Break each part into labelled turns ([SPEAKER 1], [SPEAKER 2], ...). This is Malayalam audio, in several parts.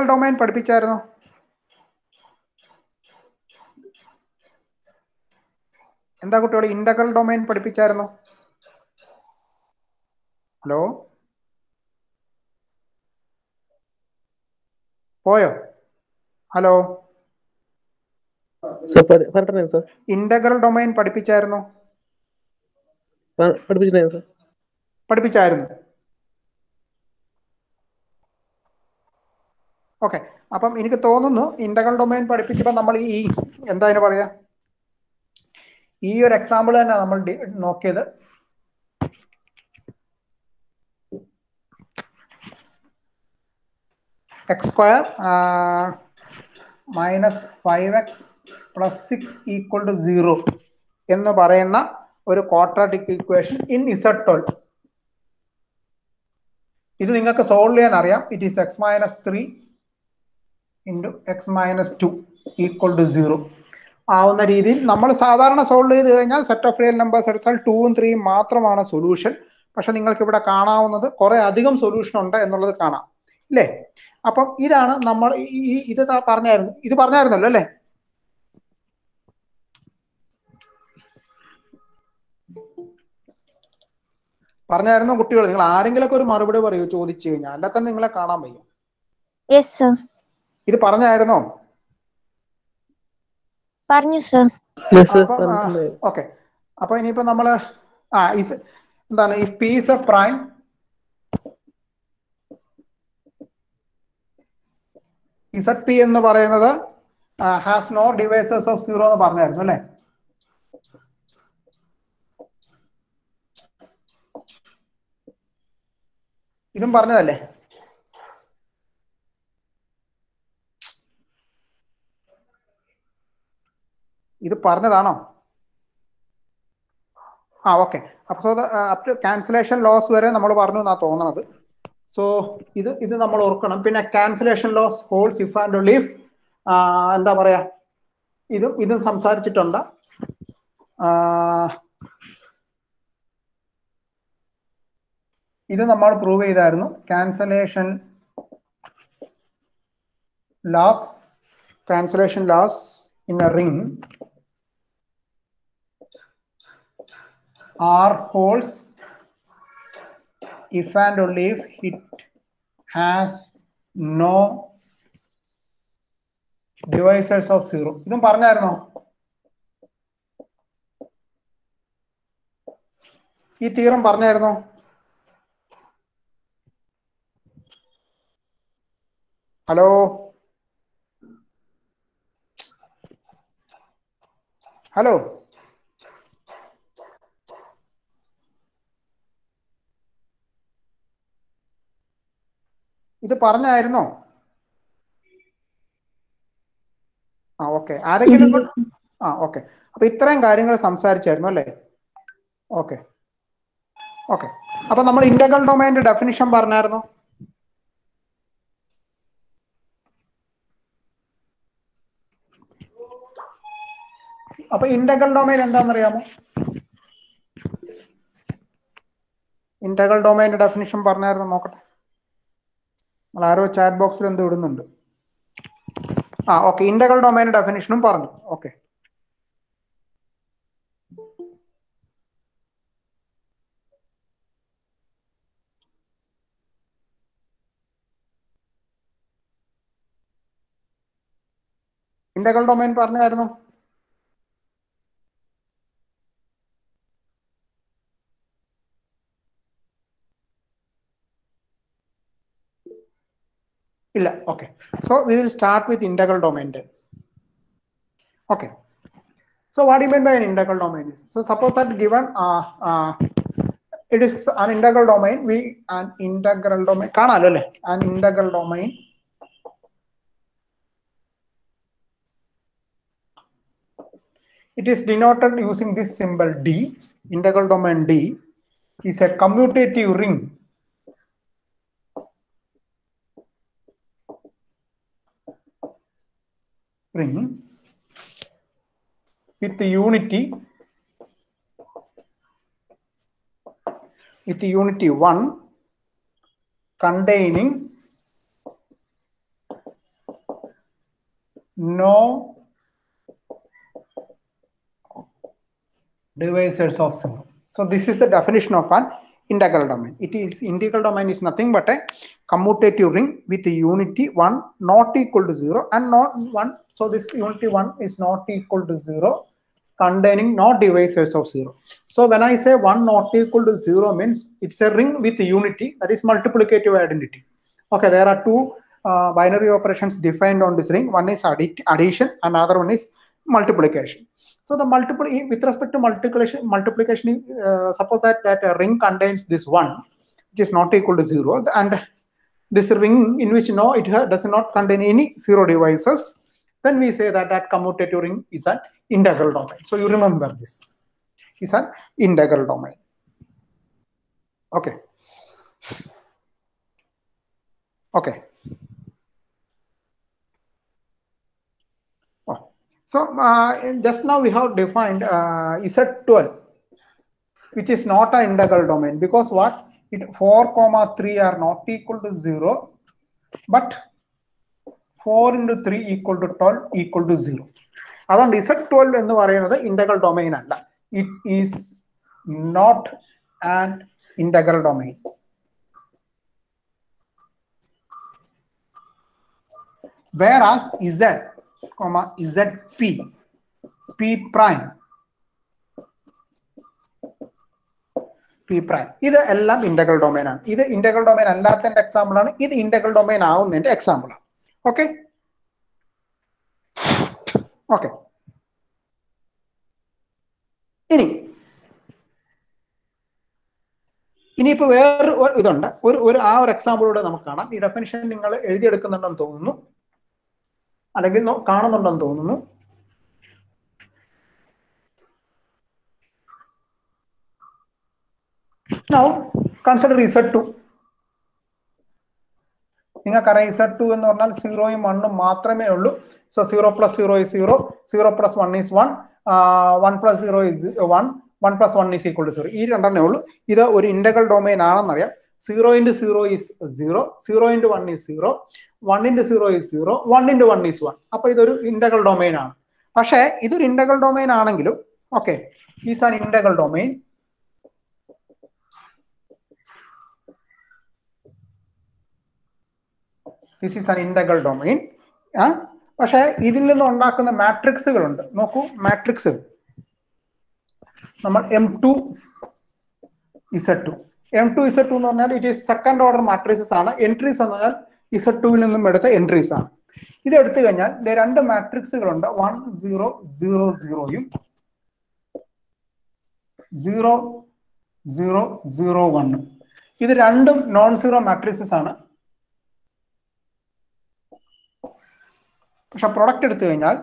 [SPEAKER 1] ഡൊമൈൻ പഠിപ്പിച്ചായിരുന്നോ എന്താ കുട്ടികൾ ഇന്റഗ്രൽ ഡൊമൈൻ പഠിപ്പിച്ചായിരുന്നോ ഹലോ പോയോ ഹലോ
[SPEAKER 2] സാർ പറഞ്ഞിട്ടുണ്ടായിരുന്നു സാർ
[SPEAKER 1] ഇന്റഗ്രൽ ഡൊമൈൻ പഠിപ്പിച്ചായിരുന്നോ
[SPEAKER 2] പ- പഠിപ്പിച്ചിട്ടുണ്ടായിരുന്നു സാർ
[SPEAKER 1] പഠിപ്പിച്ചായിരുന്നു ഓക്കെ അപ്പം എനിക്ക് തോന്നുന്നു ഇന്റഗ്രൽ ഡൊമൈൻ പഠിപ്പിച്ചപ്പോൾ നമ്മൾ ഈ എന്താ അതിന് പറയാ ഈ ഒരു എക്സാമ്പിൾ തന്നെ നമ്മൾ ഡി- നോക്കിയത് x square minus five x plus six equal to zero എന്ന് പറയുന്ന ഒരു quadratic equation in Z twelve ഇത് നിങ്ങൾക്ക് സോൾവ് ചെയ്യാൻ അറിയാം it is x minus three into x minus two equal to zero ആവുന്ന രീതിയിൽ നമ്മൾ സാധാരണ സോൾവ് ചെയ്ത് കഴിഞ്ഞാൽ സെറ്റ് ഓഫ് റിയൽ നമ്പേഴ്സ് എടുത്താൽ ടൂവും ത്രീയും മാത്രമാണ് സൊല്യൂഷൻ പക്ഷെ നിങ്ങൾക്ക് ഇവിടെ കാണാവുന്നത് കുറെ അധികം സൊല്യൂഷൻ ഉണ്ട് എന്നുള്ളത് കാണാം അല്ലേ അപ്പം ഇതാണ് നമ്മൾ ഈ- ഈ ഇത് ദാ പറഞ്ഞായിരുന്നു ഇത് പറഞ്ഞായിരുന്നല്ലോ അല്ലേ പറഞ്ഞായിരുന്നു കുട്ടികൾ നിങ്ങൾ ആരെങ്കിലൊക്കെ ഒരു മറുപടി പറയൂ ചോദിച്ചു കഴിഞ്ഞാൽ അല്ല തന്നെ നിങ്ങളെ കാണാൻ വയ്യ
[SPEAKER 3] യെസ് സർ
[SPEAKER 1] ഇത് പറഞ്ഞായിരുന്നോ
[SPEAKER 3] പറഞ്ഞു സർ
[SPEAKER 2] യെസ് സാർ
[SPEAKER 1] അപ്പം
[SPEAKER 2] പറഞ്ഞിട്ടുണ്ടായിരുന്നു
[SPEAKER 1] ഓക്കെ അപ്പൊ ഇനിയിപ്പോ നമ്മള് ആ ഇസ് എന്താണ് ഈ P is of prime Z P എന്ന് പറയുന്നത് has no divisors of zero എന്ന് പറഞ്ഞായിരുന്നു അല്ലെ ഇതും പറഞ്ഞതല്ലേ ഇത് പറഞ്ഞതാണോ ആ ഓക്കെ അപ്പൊ so up to cancellation laws വരെ നമ്മൾ പറഞ്ഞു എന്നാ തോന്നണത് സോ ഇത് ഇത് നമ്മൾ ഓർക്കണം പിന്നെ cancellation laws holds if and if എന്താ പറയാ ഇതും ഇതും സംസാരിച്ചിട്ടുണ്ട് ആ, ഇത് നമ്മൾ പ്രൂവ് ചെയ്തായിരുന്നു cancellation laws cancellation loss in a ring are holes if and only if it has no divisors of zero ഇതും പറഞ്ഞായിരുന്നോ ഈ തീരം പറഞ്ഞായിരുന്നോ ഹലോ ഹലോ ഇത് പറഞ്ഞായിരുന്നോ ആ ഓക്കെ ആരെങ്കിലും ആ ഓക്കെ അപ്പൊ ഇത്രയും കാര്യങ്ങൾ സംസാരിച്ചായിരുന്നു അല്ലേ ഓക്കെ ഓക്കെ അപ്പൊ നമ്മൾ ഇന്റഗ്രൽ ഡൊമൈൻ്റെ ഡെഫിനിഷൻ പറഞ്ഞായിരുന്നു അപ്പൊ ഇന്റഗ്രൽ ഡൊമൈൻ എന്താണെന്നറിയാമോ ഇന്റഗ്രൽ ഡൊമൈൻ്റെ ഡെഫിനിഷൻ പറഞ്ഞായിരുന്നു നോക്കട്ടെ നമ്മൾ ആരോ ചാറ്റ് ബോക്സിൽ എന്തോ ഇടുന്നുണ്ട് ആ ഓക്കെ ഇന്റഗ്രൽ ഡൊമൈൻ ഡെഫിനിഷനും പറഞ്ഞു ഓക്കെ ഇന്റഗ്രൽ ഡൊമൈൻ പറഞ്ഞായിരുന്നു ഇല്ല okay so we will start with integral domain okay so what do you mean by an integral domain is so suppose that given uh, uh, it is an integral domain we an integral domain കാണാലോ അല്ലേ an integral domain it is denoted using this symbol d integral domain d is a commutative ring ring with the unity with the unity 1 containing no divisors of zero. So this is the definition of an integral domain. It is integral domain is nothing but a commutative ring with unity one not equal to zero and not one. So this unity one is not equal to zero, containing no divisors of zero. So when I say one not equal to zero means it's a ring with unity that is multiplicative identity. Okay, there are two uh, binary operations defined on this ring. One is addi- addition, another one is multiplication. So the multiple with respect to multiplication, multiplication, uh, suppose that that a ring contains this one, which is not equal to zero, and this ring in which no, it ha- does not contain any zero devices. Then we say that that commutative ring is an integral domain. So you remember this is an integral domain. Okay. Okay. Oh. So uh, just now we have defined uh, Z12, which is not an integral domain because what? It 4 comma 3 are not equal to 0, but 4 into 3 equal to 12 equal to 0. അതുകൊണ്ട് ഇസഡ് ട്വൽവ് എന്ന് പറയുന്നത് ഇന്റഗ്രൽ ഡൊമൈൻ അല്ല it is not and integral domain whereas z comma zp p prime P prime ഇത് എല്ലാം ഇന്റഗ്രൽ ഡൊമൈൻ ആണ് ഇത് ഇന്റഗ്രൽ ഡൊമൈൻ അല്ലാത്തതിന്റെ എക്സാമ്പിൾ ആണ് ഇത് ഇന്റഗ്രൽ ഡൊമൈൻ ആവുന്നതിന്റെ എക്സാമ്പിൾ ആണ് ഓക്കെ ഓക്കെ ഇനി ഇനിയിപ്പോ വേറൊരു ഒരു ഇതുണ്ട് ഒരു ഒരു ആ ഒരു എക്സാമ്പിളൂടെ നമുക്ക് കാണാം ഈ ഡെഫിനിഷൻ നിങ്ങൾ എഴുതിയെടുക്കുന്നുണ്ടെന്ന് തോന്നുന്നു അല്ലെങ്കിൽ നോ- കാണുന്നുണ്ടെന്ന് തോന്നുന്നു നൗ കൺസിഡർ ഇസഡ് ടു നിങ്ങൾക്കറിയാം ഇസഡ് ടു എന്ന് പറഞ്ഞാൽ സീറോയും വണ്ണും മാത്രമേ ഉള്ളൂ so zero plus zero is zero zero plus one is one one plus zero is one one plus one is equal to zero ഈ രണ്ടെണ്ണേ ഉള്ളൂ ഇത് ഒരു ഇന്റഗ്രൽ ഡൊമൈൻ ആണെന്നറിയാം zero into zero is zero zero into one is zero one into zero is zero one into one is one അപ്പൊ ഇതൊരു ഇന്റഗ്രൽ ഡൊമൈൻ ആണ് പക്ഷേ ഇതൊരു ഇന്റഗ്രൽ ഡൊമൈൻ ആണെങ്കിലും okay is an integral domain this is an integral domain പക്ഷേ ഇതിൽ നിന്ന് ഉണ്ടാക്കുന്ന മാട്രിക്സുകളുണ്ട് നോക്കൂ മാട്രിക്സ് നമ്മൾ M two Z two M two Z two എന്ന് പറഞ്ഞാൽ it is second order matrices ആണ് എൻട്രീസ് എന്ന് പറഞ്ഞാൽ ഇസഡ് ടുവിൽ നിന്നും എടുത്ത എൻട്രീസ് ആണ് ഇത് എടുത്തു കഴിഞ്ഞാൽ ദേ രണ്ട് മാട്രിക്സുകളുണ്ട് വൺ സീറോ സീറോ സീറോയും സീറോ സീറോ സീറോ വണ്ണും ഇത് രണ്ടും നോൺ സീറോ മാട്രിസസ് ആണ് പക്ഷെ പ്രൊഡക്റ്റ് എടുത്തു കഴിഞ്ഞാൽ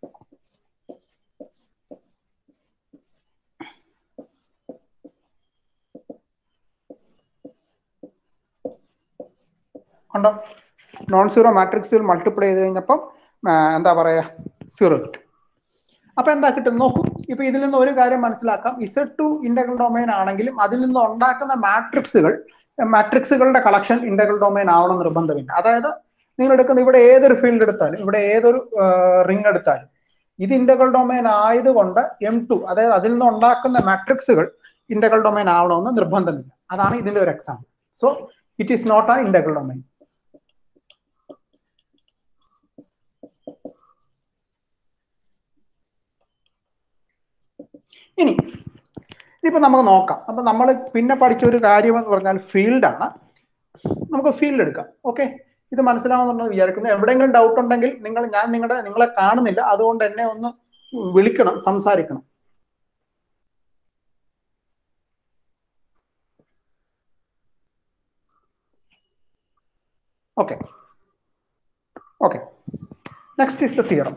[SPEAKER 1] കണ്ടോ നോൺ സീറോ മാട്രിക്സിൽ മൾട്ടിപ്ലൈ ചെയ്ത് കഴിഞ്ഞപ്പം ആ, എന്താ പറയാ സീറോ കിട്ടും അപ്പൊ എന്താ കിട്ടും നോക്കൂ ഇപ്പൊ ഇതിൽ നിന്ന് ഒരു കാര്യം മനസ്സിലാക്കാം ഇസഡ് ടു ഇന്റഗ്രൽ ഡൊമൈൻ ആണെങ്കിലും അതിൽ നിന്ന് ഉണ്ടാക്കുന്ന മാട്രിക്സുകൾ മാട്രിക്സുകളുടെ കളക്ഷൻ ഇന്റഗ്രൽ ഡൊമൈൻ ആവണം നിർബന്ധമില്ല അതായത് നിങ്ങൾ എടുക്കുന്ന ഇവിടെ ഏതൊരു ഫീൽഡ് എടുത്താലും ഇവിടെ ഏതൊരു റിംഗ് എടുത്താലും ഇത് ഇന്റഗ്രൽ ഡൊമൈൻ ആയതുകൊണ്ട് എം ടു അതായത് അതിൽ നിന്ന് ഉണ്ടാക്കുന്ന മാട്രിക്സുകൾ ഇന്റഗ്രൽ ഡൊമൈൻ ആവണമെന്ന് നിർബന്ധമില്ല അതാണ് ഇതിന്റെ ഒരു example so it is not a integral domain ഇനി ഇനിയിപ്പോ നമുക്ക് നോക്കാം അപ്പൊ നമ്മൾ പിന്നെ പഠിച്ച ഒരു കാര്യം എന്ന് പറഞ്ഞാൽ ഫീൽഡാണ് നമുക്ക് ഫീൽഡ് എടുക്കാം ഓക്കെ ഇത് മനസ്സിലാവുന്നുണ്ടെന്ന് വിചാരിക്കുന്നു എവിടെയെങ്കിലും ഡൗട്ട് ഉണ്ടെങ്കിൽ നിങ്ങൾ ഞാൻ നിങ്ങളുടെ നിങ്ങളെ കാണുന്നില്ല അതുകൊണ്ട് എന്നെ ഒന്ന് വിളിക്കണം സംസാരിക്കണം okay okay next is the theorem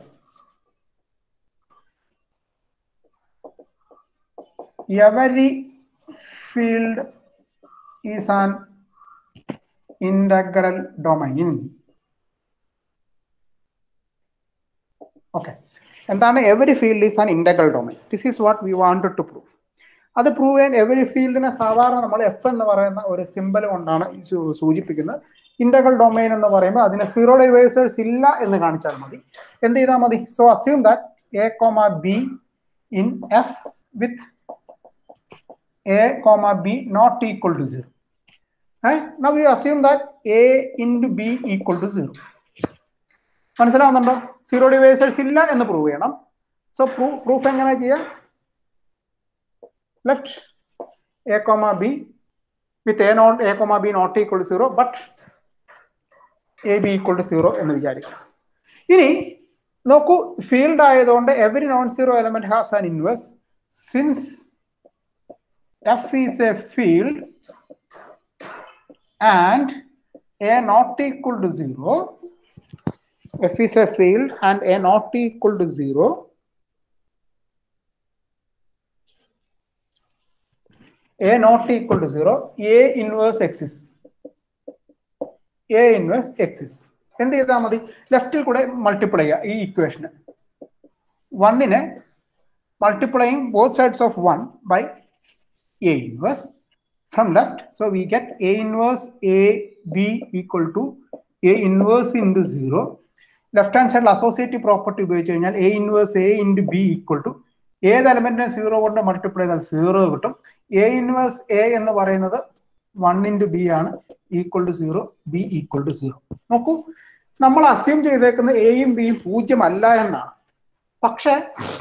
[SPEAKER 1] every field is an integral domain okay എന്താണ് every field is an integral domain this is what we wanted to prove അത് പ്രൂവ് ചെയ്യാൻ എവറി ഫീൽഡിനെ സാധാരണ നമ്മൾ എഫ് എന്ന് പറയുന്ന ഒരു സിമ്പൽ കൊണ്ടാണ് സൂ- സൂചിപ്പിക്കുന്നത് ഇന്റഗ്രൽ ഡൊമൈൻ എന്ന് പറയുമ്പോൾ അതിന് സീറോ ഡിവൈസേഴ്സ് ഇല്ല എന്ന് കാണിച്ചാൽ മതി എന്ത് ചെയ്താൽ മതി so assume that A comma B in F with a comma b not equal to zero now you assume that a into B equal to zero മനസ്സിലാവുന്നുണ്ടോ സീറോ ഡിവൈസേഴ്സ് ഇല്ല എന്ന് പ്രൂവ് ചെയ്യണം സോ പ്രൂഫ് എങ്ങനെ ചെയ്യാം let a comma b with a not a comma b not equal to zero but a b equal to zero എന്ന് വിചാരിക്കാം ഇനി നോക്കൂ ഫീൽഡ് ആയതുകൊണ്ട് every non zero element has an inverse since F is a field and a not equal to zero f is a field and a not equal to 0 a not equal to 0 a inverse exists a inverse exists എന്ത് ചെയ്താൽ മതി ലെഫ്റ്റിൽ കൂടെ മൾട്ടിപ്ലൈ ചെയ്യുക ഈ ഇക്വേഷന് വണ്ണിനെ multiplying both sides of one by a inverse from left so we get a inverse a b equal to a inverse into zero left hand സൈഡിൽ അസോസിയേറ്റീവ് പ്രോപ്പർട്ടി ഉപയോഗിച്ച് കഴിഞ്ഞാൽ a inverse a into B equal to ഏത് എലമെന്റിനെ സീറോ കൊണ്ട് മൾട്ടിപ്ലൈ ചെയ്താൽ സീറോ കിട്ടും എ ഇൻവേഴ്സ് എ എന്ന് പറയുന്നത് വൺ ഇൻറ്റു ബി ആണ് equal to zero b equal to zero നോക്കൂ നമ്മൾ അസ്യൂം ചെയ്തേക്കുന്ന എയും ബിയും പൂജ്യം അല്ല എന്നാണ് പക്ഷേ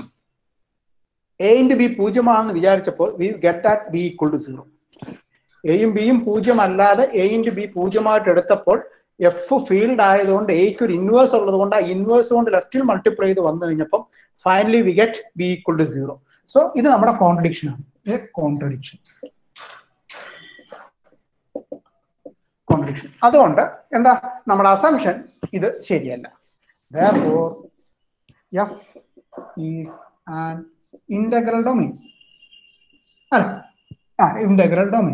[SPEAKER 1] എ ഇൻറ്റു ബി പൂജ്യമാണെന്ന് വിചാരിച്ചപ്പോൾ we get at b equal to zero എയും ബിയും പൂജ്യം അല്ലാതെ എ ഇൻറ്റു ബി പൂജ്യമായിട്ട് എടുത്തപ്പോൾ എഫ് ഫീൽഡ് ആയതുകൊണ്ട് എക്ക് ഒരു ഇൻവേഴ്സ് ഉള്ളത് കൊണ്ട് ആ ഇൻവേഴ്സ് കൊണ്ട് ലെഫ്റ്റിൽ മൾട്ടിപ്ലൈ ചെയ്ത് വന്നു കഴിഞ്ഞപ്പം finally we get b equal to zero so ഇത് നമ്മുടെ കോൺട്രഡിക്ഷൻ ആണ് എ കോൺട്രഡിക്ഷൻ കോൺട്രഡിക്ഷൻ അതുകൊണ്ട് എന്താ നമ്മുടെ അസംഷൻ ഇത് ശരിയല്ല therefore F is an integral domain അല്ല a integral domain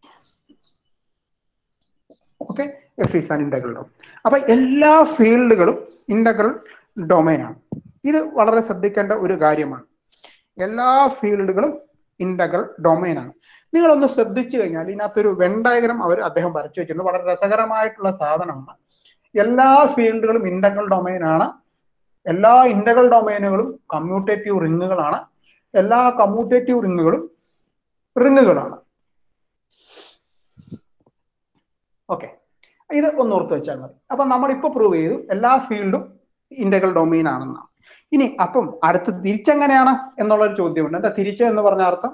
[SPEAKER 1] okay F is an integral domain അപ്പൊ എല്ലാ ഫീൽഡുകളും ഇന്റഗ്രൽ ഡൊമൈൻ ആണ് ഇത് വളരെ ശ്രദ്ധിക്കേണ്ട ഒരു കാര്യമാണ് എല്ലാ ഫീൽഡുകളും ഇന്റഗ്രൽ ഡൊമൈൻ ആണ് നിങ്ങളൊന്ന് ശ്രദ്ധിച്ചു കഴിഞ്ഞാൽ ഇതിനകത്തൊരു വെൻ ഡയഗ്രം അവർ അദ്ദേഹം വരച്ചു വെച്ചിട്ടുണ്ട് വളരെ രസകരമായിട്ടുള്ള സാധനമാണ് എല്ലാ ഫീൽഡുകളും ഇന്റഗ്രൽ ഡൊമൈൻ ആണ് എല്ലാ ഇന്റഗ്രൽ ഡൊമൈനുകളും കമ്മ്യൂട്ടേറ്റീവ് റിങ്ങുകളാണ് എല്ലാ കമ്മ്യൂട്ടേറ്റീവ് റിങ്ങുകളും റിങ്ങുകളാണ് ഓക്കെ ഇത് ഒന്ന് ഓർത്ത് വെച്ചാൽ മതി അപ്പൊ നമ്മൾ ഇപ്പൊ പ്രൂവ് ചെയ്തു എല്ലാ ഫീൽഡും ഇന്റഗ്രൽ ഡൊമൈൻ ആണെന്നാണ് ഇനി അപ്പം അടുത്ത് തിരിച്ചെങ്ങനെയാണ് എന്നുള്ളൊരു ചോദ്യമുണ്ട് എന്താ തിരിച്ച് എന്ന് പറഞ്ഞ അർത്ഥം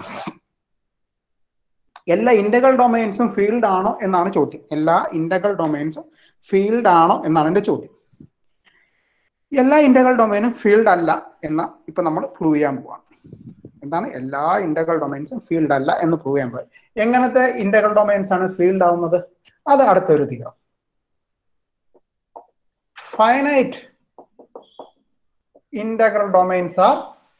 [SPEAKER 1] എല്ലാ ഇന്റഗ്രൽ ഡൊമൈൻസും ഫീൽഡ് ആണോ എന്നാണ് ചോദ്യം എല്ലാ ഇന്റഗ്രൽ ഡൊമൈൻസും ഫീൽഡ് ആണോ എന്നാണ് എന്റെ ചോദ്യം എല്ലാ ഇന്റഗ്രൽ ഡൊമൈനും ഫീൽഡ് അല്ല എന്ന ഇപ്പൊ നമ്മൾ പ്രൂവ് ചെയ്യാൻ പോവാണ് എന്താണ് എല്ലാ ഇന്റഗ്രൽ ഡൊമൈൻസും ഫീൽഡ് അല്ല എന്ന് പ്രൂവ് ചെയ്യാൻ പോകും എങ്ങനത്തെ ഇന്റഗ്രൽ ഡൊമൈൻസ് ആണ് ഫീൽഡ് ആവുന്നത് അത് അടുത്തൊരു theorem finite integral domains are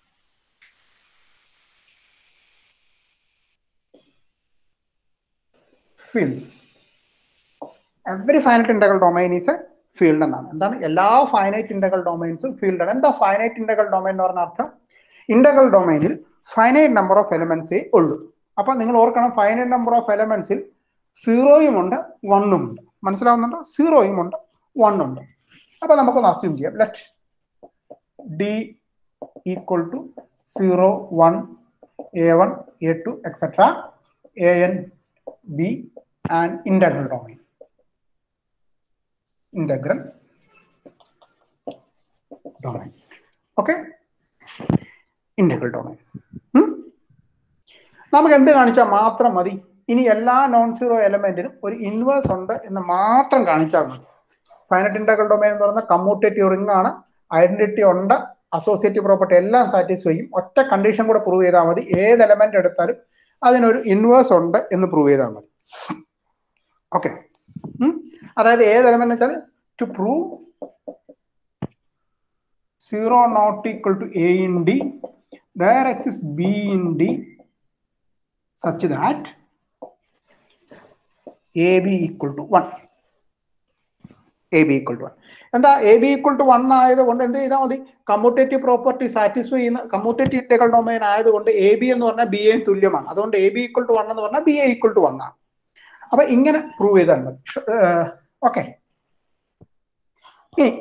[SPEAKER 1] fields. Every finite integral domain is a field എന്നാണ് എന്താണ് എല്ലാ ഫൈനൈറ്റ് ഇന്റഗ്രൽ ഡൊമൈൻസും ഫീൽഡ് ആണ് എന്താ ഫൈനൈറ്റ് ഇന്റഗ്രൽ ഡൊമൈൻ എന്ന് പറഞ്ഞ അർത്ഥം ഇന്റഗ്രൽ ഡൊമൈനിൽ ഫൈനൈറ്റ് നമ്പർ ഓഫ് എലമെന്റ്സേ ഉള്ളൂ അപ്പൊ നിങ്ങൾ ഓർക്കണം ഫൈനൈറ്റ് നമ്പർ ഓഫ് എലമെന്റ്സിൽ സീറോയും ഉണ്ട് വണ്ണും ഉണ്ട് മനസ്സിലാവുന്നുണ്ടോ സീറോയും ഉണ്ട് വണ്ണും ഉണ്ട് അപ്പൊ നമുക്കൊന്ന് അസ്യൂം ചെയ്യാം let d equal to 0, 1, a1, a2, etc. an, b and integral domain. Integral domain. Okay? Integral domain. Hmm? നമുക്ക് എന്ത് കാണിച്ചാൽ മാത്രം മതി ഇനി എല്ലാ നോൺ സീറോ എലമെന്റിനും ഒരു ഇൻവേഴ്സ് ഉണ്ട് എന്ന് മാത്രം കാണിച്ചാൽ മതി ഫൈനറ്റ് ഇന്റഗ്രൽ ഡൊമൈൻ എന്ന് പറയുന്ന കമ്മ്യൂട്ടേറ്റീവ് റിംഗ് ആണ് ഐഡന്റിറ്റി ഉണ്ട് അസോസിയേറ്റീവ് പ്രോപ്പർട്ടി എല്ലാം സാറ്റിസ്ഫൈ ചെയ്യും ഒറ്റ കണ്ടീഷൻ കൂടെ പ്രൂവ് ചെയ്താൽ മതി ഏത് എലമെന്റ് എടുത്താലും അതിനൊരു ഇൻവേഴ്സ് ഉണ്ട് എന്ന് പ്രൂവ് ചെയ്താൽ മതി ഓക്കെ അതായത് ഏത് എലമെന്റ് വെച്ചാൽ to prove zero not equal to a in D there exists b in D such that A b equal to one A b equal to one എന്താ a b equal to one ആയതുകൊണ്ട് എന്ത് ചെയ്താൽ മതി കമ്മ്യൂട്ടേറ്റീവ് പ്രോപ്പർട്ടി സാറ്റിസ്ഫൈ ചെയ്യുന്ന കമ്മ്യൂട്ടേറ്റീവ് ഇന്റഗ്രൽ ഡൊമൈൻ ആയതുകൊണ്ട് എ ബി എന്ന് പറഞ്ഞാൽ ബി എ തുല്യമാണ് അതുകൊണ്ട് a b equal to one എന്ന് പറഞ്ഞാൽ b a equal to one ആണ് അപ്പൊ ഇങ്ങനെ പ്രൂവ് ചെയ്താൽ മതി ഓക്കെ ഇനി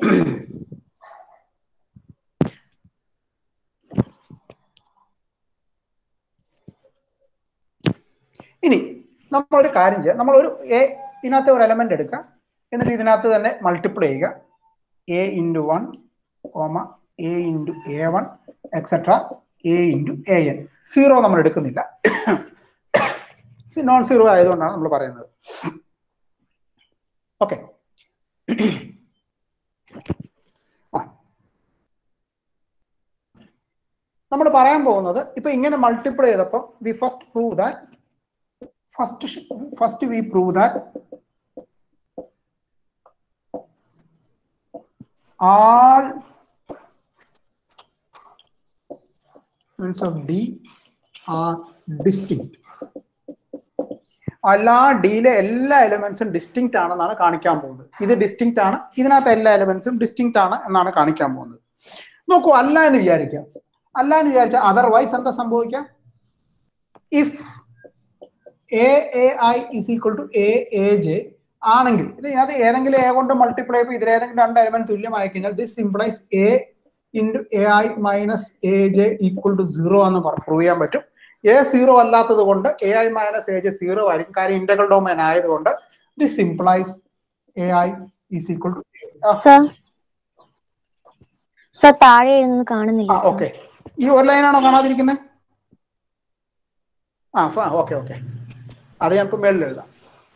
[SPEAKER 1] ഇനി നമ്മളൊരു കാര്യം ചെയ്യാം നമ്മളൊരു എ ഇതിനകത്ത് ഒരു എലമെന്റ് എടുക്കുക എന്നിട്ട് ഇതിനകത്ത് തന്നെ മൾട്ടിപ്ലൈ ചെയ്യുക a into one comma a into a one etcetera a into a n zero നമ്മൾ എടുക്കുന്നില്ല നോൺ സീറോ ആയതുകൊണ്ടാണ് നമ്മൾ പറയുന്നത് ഓക്കെ നമ്മൾ പറയാൻ പോകുന്നത് ഇപ്പൊ ഇങ്ങനെ മൾട്ടിപ്ലൈ ചെയ്തപ്പോൾ we first prove that first first we prove that all elements of D are distinct. എല്ലാ ഡിയിലെ എല്ലാ എലിമെന്റ്സും ഡിസ്റ്റിങ്ക്റ്റ് ആണെന്നാണ് കാണിക്കാൻ പോകുന്നത് ഇത് ഡിസ്റ്റിങ്ക്റ്റ് ആണ് ഇതിനകത്ത് എല്ലാ എലിമെന്റ്സും ഡിസ്റ്റിങ്ക്റ്റ് ആണ് എന്നാണ് കാണിക്കാൻ പോകുന്നത് നോക്കൂ അല്ല എന്ന് വിചാരിക്കാം അല്ല എന്ന് വിചാരിച്ചാൽ അതർവൈസ് എന്താ സംഭവിക്കാം if a a i is equal to a a j ആണെങ്കിൽ ഇത് ഇതിനകത്ത് ഏതെങ്കിലും എ കൊണ്ട് മൾട്ടിപ്ലൈ ചെയ്ത് ഇതിൽ ഏതെങ്കിലും രണ്ട് എലമെന്റ് തുല്യമായി കഴിഞ്ഞാൽ this സിംപ്ലൈസ് A into a i minus a j equal to zero എന്ന് പ്രൂവ് ചെയ്യാൻ പറ്റും എ സീറോ അല്ലാത്തത് കൊണ്ട് A i minus a J zero ആയിരിക്കും കാര്യം ഇന്റഗ്രൽ ഡൊമൈൻ ആയതുകൊണ്ട് this സിംപ്ലൈസ് A i is equal to
[SPEAKER 3] sir sir താഴെ എഴുതുന്നത് കാണുന്നില്ല സർ
[SPEAKER 1] ഓക്കെ ഈ ഒരു ലൈനാണോ കാണാതിരിക്കുന്നത് ആ ഓക്കെ ഓക്കെ അത് ഞങ്ങൾക്ക് മേളിൽ എഴുതാം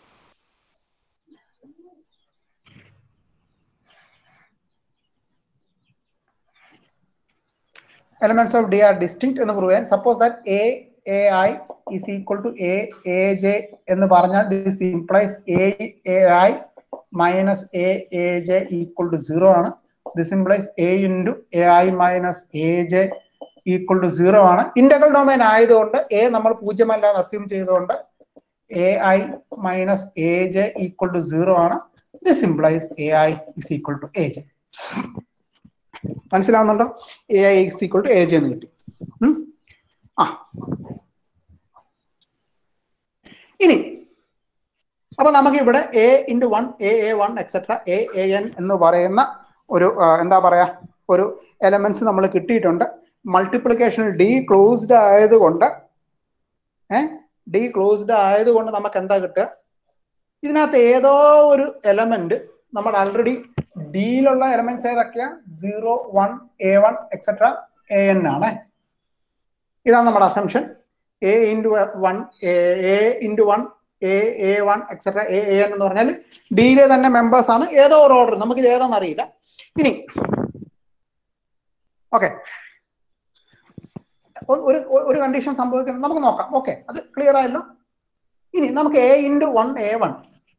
[SPEAKER 1] elements of D are distinct എന്ന് പ്രൂവ് ചെയ്യാൻ suppose that A a i is equal to a a j എന്ന് പറഞ്ഞാൽ this implies A a i minus a a j equal to zero ആണ് this implies a into a i minus a j equal to zero ആണ് ഇന്റഗ്രൽ ഡൊമൈൻ ആയതുകൊണ്ട് എ നമ്മൾ പൂജ്യമല്ലാന്ന് അസ്യൂം ചെയ്തുകൊണ്ട് a i minus a j equal to zero ആണ് this implies a i is equal to a J മനസ്സിലാവുന്നുണ്ടോ a i is equal to a j എന്ന് കിട്ടി ഉം? ആ ഇനി അപ്പൊ നമുക്ക് ഇവിടെ a into one A A one etcetera a a n എന്ന് പറയുന്ന ഒരു ആ, എന്താ പറയാ ഒരു എലമെന്റ്സ് നമ്മൾ കിട്ടിയിട്ടുണ്ട് മൾട്ടിപ്ലിക്കേഷൻ ഡി ക്ലോസ്ഡ് ആയതുകൊണ്ട് ഏ ഡി ക്ലോസ്ഡ് ആയതുകൊണ്ട് നമുക്ക് എന്താ കിട്ടുക ഇതിനകത്ത് ഏതോ ഒരു എലമെന്റ് നമ്മൾ ആൾറെഡി ഡിയിലുള്ള എലമെന്റ്സ് ഏതൊക്കെയാ zero one A one etcetera a n ആണ് ഇതാണ് നമ്മുടെ assumption a into one A into one A A one etcetera a a n എന്ന് പറഞ്ഞാൽ ഡിയിലെ തന്നെ മെമ്പേഴ്സ് ആണ് ഏതോ ഒരു ഓർഡർ നമുക്ക് ഇത് ഏതാണെന്ന് അറിയില്ല ഇനി ഓക്കെ ഒരു ഒരു കണ്ടീഷൻ സംഭവിക്കുന്നത് നമുക്ക് നോക്കാം ഓക്കെ അത് ക്ലിയർ ആയല്ലോ ഇനി നമുക്ക് a into one A one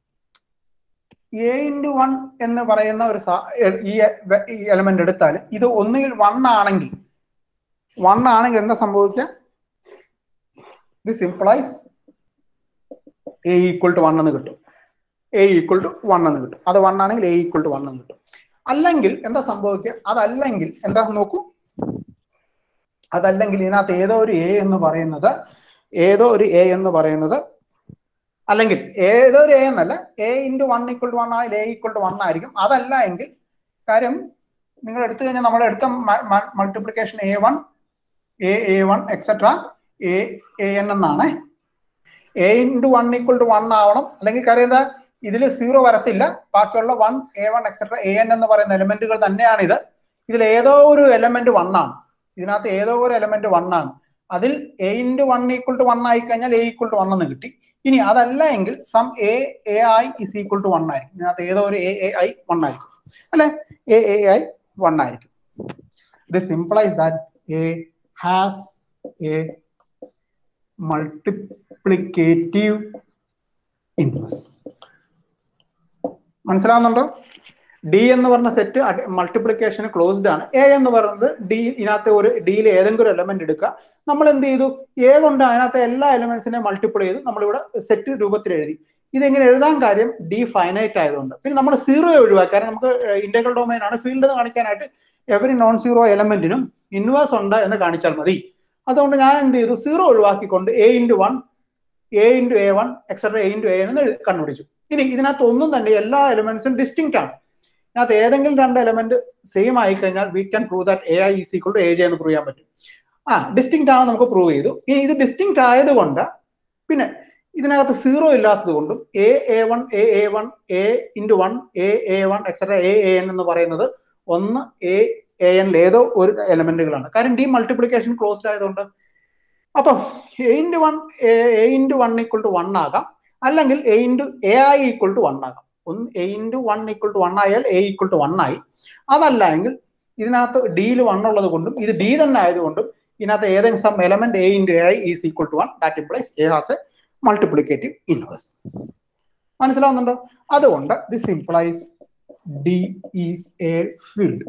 [SPEAKER 1] A into one എന്ന് പറയുന്ന ഒരു സാ- എ- ഈ എലമെന്റ് എടുത്താൽ ഇത് ഒന്നുകിൽ വൺ ആണെങ്കിൽ വൺ ആണെങ്കിൽ എന്താ സംഭവിക്കുക this implies a equal to one എന്ന് കിട്ടും എ ഈക്വൽ ടു വൺ എന്ന് കിട്ടും അത് വൺ ആണെങ്കിൽ എ ഈക്വൽ ടു വൺ എന്ന് കിട്ടും അല്ലെങ്കിൽ എന്താ സംഭവിക്കുക അതല്ലെങ്കിൽ എന്താ നോക്കൂ അതല്ലെങ്കിൽ ഇതിനകത്ത് ഏതോ ഒരു എ എന്ന് പറയുന്നത് ഏതോ ഒരു എ എന്ന് പറയുന്നത് അല്ലെങ്കിൽ ഏതോ ഒരു എ എന്നല്ല a into one equal to one ആണെങ്കിൽ എ ഈക്വൽ ടു വൺ ആയിരിക്കും അതല്ല എങ്കിൽ കാര്യം നിങ്ങൾ എടുത്തു കഴിഞ്ഞാൽ നമ്മുടെ എടുത്ത multiplication a one A A one etcetera a a n എന്നാണ് a into one equal to one ആവണം അല്ലെങ്കിൽ കാര്യം എന്താ ഇതിൽ സീറോ വരത്തില്ല ബാക്കിയുള്ള one A one etcetera a n എന്ന് പറയുന്ന എലമെന്റുകൾ തന്നെയാണ് ഇത് ഇതിൽ ഏതോ ഒരു എലമെന്റ് വൺ ആണ് ഇതിനകത്ത് ഏതോ ഒരു എലമെന്റ് വൺ ആണ് അതിൽ a into one equal to one ആയി കഴിഞ്ഞാൽ എ ഈക്വൽ ടു വൺ എന്ന് കിട്ടി ഇനി അതല്ല എങ്കിൽ some a a i is equal to one ആയിരിക്കും ഇതിനകത്ത് ഏതോ ഒരു എ എ ഐ വൺ ആയിരിക്കും അല്ലെ എ എ ഐ വൺ ആയിരിക്കും this implies that a has a multiplicative inverse മനസ്സിലാവുന്നുണ്ടോ ഡി എന്ന് പറഞ്ഞ സെറ്റ് മൾട്ടിപ്ലിക്കേഷൻ ക്ലോസ്ഡ് ആണ് എ എന്ന് പറയുന്നത് ഡി ഇതിനകത്ത് ഒരു ഡിയിൽ ഏതെങ്കിലും ഒരു എലമെന്റ് എടുക്കുക നമ്മൾ എന്ത് ചെയ്തു എ കൊണ്ട് അതിനകത്തെ എല്ലാ എലമെന്റ്സിനെ മൾട്ടിപ്പിൾ ചെയ്ത് നമ്മളിവിടെ സെറ്റ് രൂപത്തിൽ എഴുതി ഇതെങ്ങനെ എഴുതാൻ കാര്യം ഡി ഫൈനൈറ്റ് ആയതുകൊണ്ട് പിന്നെ നമ്മൾ സീറോ ഒഴിവാക്കി കാരണം നമുക്ക് ഇന്റഗ്രൽ ഡൊമൈൻ ആണ് ഫീൽഡ് കാണിക്കാനായിട്ട് എവറി നോൺ സീറോ എലമെന്റിനും ഇൻവേഴ്സ് ഉണ്ട് എന്ന് കാണിച്ചാൽ മതി അതുകൊണ്ട് ഞാൻ എന്ത് ചെയ്തു സീറോ ഒഴിവാക്കിക്കൊണ്ട് a into one A into a one etcetera a into A എന്ന് കണ്ടുപിടിച്ചു ഇനി ഇതിനകത്ത് ഒന്നും തന്നെ എല്ലാ എലിമെന്റ്സും ഡിസ്റ്റിങ്ക്റ്റ് ആണ് ഇതിനകത്ത് ഏതെങ്കിലും രണ്ട് എലമെന്റ് സെയിം ആയി കഴിഞ്ഞാൽ we can prove that a i is equal to a j എന്ന് പ്രൂവ് ചെയ്യാൻ പറ്റും ആ ഡിസ്റ്റിങ്ക്റ്റ് ആണ് നമുക്ക് പ്രൂവ് ചെയ്തു ഇനി ഇത് ഡിസ്റ്റിങ്ക്റ്റ് ആയതുകൊണ്ട് പിന്നെ ഇതിനകത്ത് സീറോ ഇല്ലാത്തത് കൊണ്ടും a A one A A one A into one A A one etcetera a a n എന്ന് പറയുന്നത് ഒന്ന് എ എ എൻ ഏതോ ഒരു എലമെന്റുകളാണ് കാരണം ഡി മൾട്ടിപ്ലിക്കേഷൻ ക്ലോസ്ഡ് ആയതുകൊണ്ട് അപ്പം a into one A into one equal to one ആകാം അല്ലെങ്കിൽ a into a i equal to one ആകാം ഒന്ന് a into one equal to one ആയാൽ എ ഈക്വൾ ടു വൺ ആയി അതല്ല എങ്കിൽ ഇതിനകത്ത് ഡിയിൽ വൺ ഉള്ളത് കൊണ്ടും ഇത് ഡി തന്നെ ആയതുകൊണ്ടും ഇതിനകത്ത് ഏതെങ്കിലും some element a into a i is equal to one that implies a has a multiplicative inverse മനസ്സിലാവുന്നുണ്ടോ അതുകൊണ്ട് this implies D is a field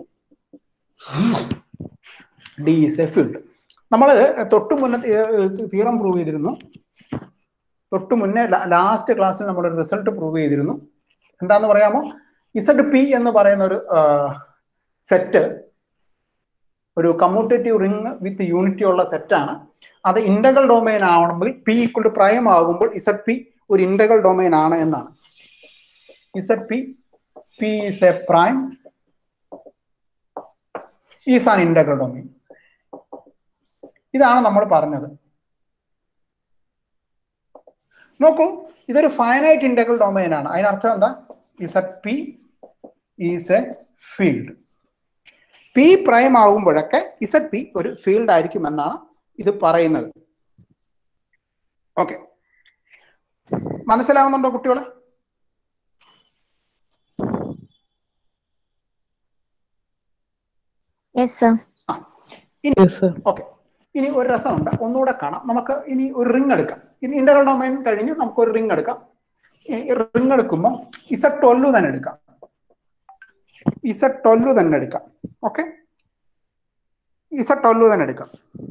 [SPEAKER 1] D is a field നമ്മൾ തൊട്ട് മുന്നേ തീറം പ്രൂവ് ചെയ്തിരുന്നു തൊട്ട് മുന്നേ ലാസ്റ്റ് ക്ലാസ്സിൽ നമ്മൾ റിസൾട്ട് പ്രൂവ് ചെയ്തിരുന്നു എന്താന്ന് പറയാമോ ഇസഡ് പി എന്ന് പറയുന്ന ഒരു സെറ്റ് ഒരു കമ്മ്യൂട്ടേറ്റീവ് റിംഗ് വിത്ത് യൂണിറ്റി ഉള്ള സെറ്റാണ് അത് ഇന്റഗ്രൽ ഡൊമൈൻ ആവണമെങ്കിൽ പി ഈക്വൽ ടു പ്രൈം ആകുമ്പോൾ ഇസഡ് പി ഒരു ഇന്റഗ്രൽ ഡൊമൈൻ ആണ് എന്നാണ് Z p p is a prime is an integral domain ഇതാണ് നമ്മൾ പറഞ്ഞത് നോക്കൂ ഇതൊരു ഫൈനൈറ്റ് ഇന്റഗ്രൽ ഡൊമൈൻ ആണ് അതിനർത്ഥം എന്താ Z p is a field p prime ആകുമ്പോഴൊക്കെ ഇസഡ് പി ഒരു ഫീൽഡ് ആയിരിക്കും എന്നാണ് ഇത് പറയുന്നത് ഓക്കെ മനസ്സിലാവുന്നുണ്ടോ കുട്ടികളെ
[SPEAKER 3] yes sir
[SPEAKER 2] yes sir
[SPEAKER 1] okay ഇനി ഒരു രസമുണ്ട് ഒന്നുകൂടെ കാണാം നമുക്ക് ഇനി ഒരു റിംഗ് എടുക്കാം ഇനി ഇന്റർവൽ ഡൊമൈൻ കഴിഞ്ഞ് നമുക്ക് ഒരു റിംഗ് എടുക്കാം റിംഗ് എടുക്കുമ്പോൾ ഇസഡ് ട്വൽവ് തന്നെ എടുക്കാം ഇസഡ് ട്വൽവ് തന്നെ എടുക്കാം ഓക്കെ ഇസഡ് ട്വൽവ് തന്നെ എടുക്കാം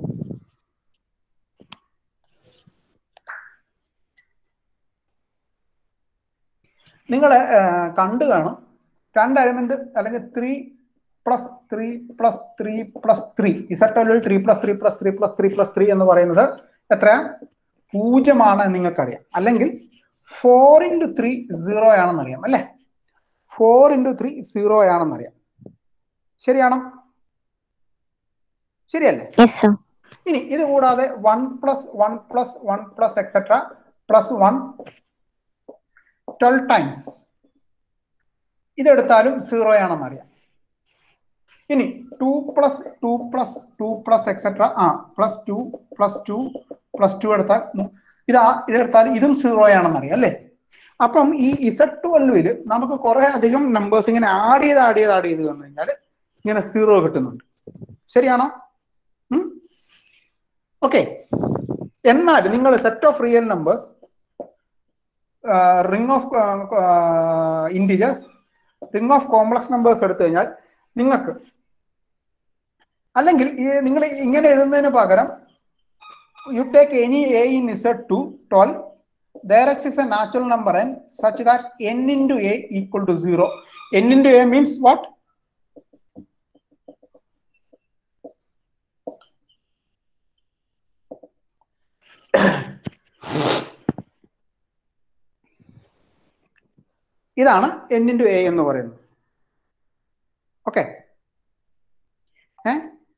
[SPEAKER 1] നിങ്ങൾ കണ്ടു കാണും രണ്ട് എലമെന്റ് അല്ലെങ്കിൽ three plus three plus three plus three Z ട്വൽവിൽ three plus three plus three plus three plus three എന്ന് പറയുന്നത് എത്രയാ പൂജ്യമാണ് എന്ന് നിങ്ങൾക്കറിയാം അല്ലെങ്കിൽ ഫോർ ഇൻറ്റു ത്രീ സീറോ ആണെന്നറിയാം അല്ലേ ഫോർ ഇൻറ്റു ത്രീ സീറോ ആണെന്നറിയാം ശരിയാണോ ശരിയല്ലേ
[SPEAKER 3] യെസ് സർ
[SPEAKER 1] ഇനി ഇത് കൂടാതെ one plus one plus one plus et cetera plus one twelve times ഇതെടുത്താലും zero ആണെന്ന് അറിയാം ഇനി to plus two plus two plus etcetera ആ plus two plus two plus two എടുത്താൽ മു- ഇതാ ഇതെടുത്താൽ ഇതും സീറോ ആണെന്ന് അറിയാം അല്ലേ അപ്പം ഈ ഇസഡ് ട്വൽവിൽ നമുക്ക് കുറെ അധികം നമ്പേഴ്സ് ഇങ്ങനെ ആഡ് ചെയ്ത് ആഡ് ചെയ്ത് ആഡ് ചെയ്ത് വന്നു കഴിഞ്ഞാൽ ഇങ്ങനെ സീറോ കിട്ടുന്നുണ്ട് ശരിയാണോ ഓക്കെ എന്നാൽ നിങ്ങൾ set of real numbers ring of integers ring of complex numbers എടുത്തു കഴിഞ്ഞാൽ നിങ്ങൾക്ക് അല്ലെങ്കിൽ ഈ നിങ്ങൾ ഇങ്ങനെ എഴുതുന്നതിന് പകരം you take any a in Z two twelve there exists a natural number n such that n into a equal to 0 n into a means what ഇതാണ് n into a എന്ന് പറയുന്നത് ഓക്കെ ഏ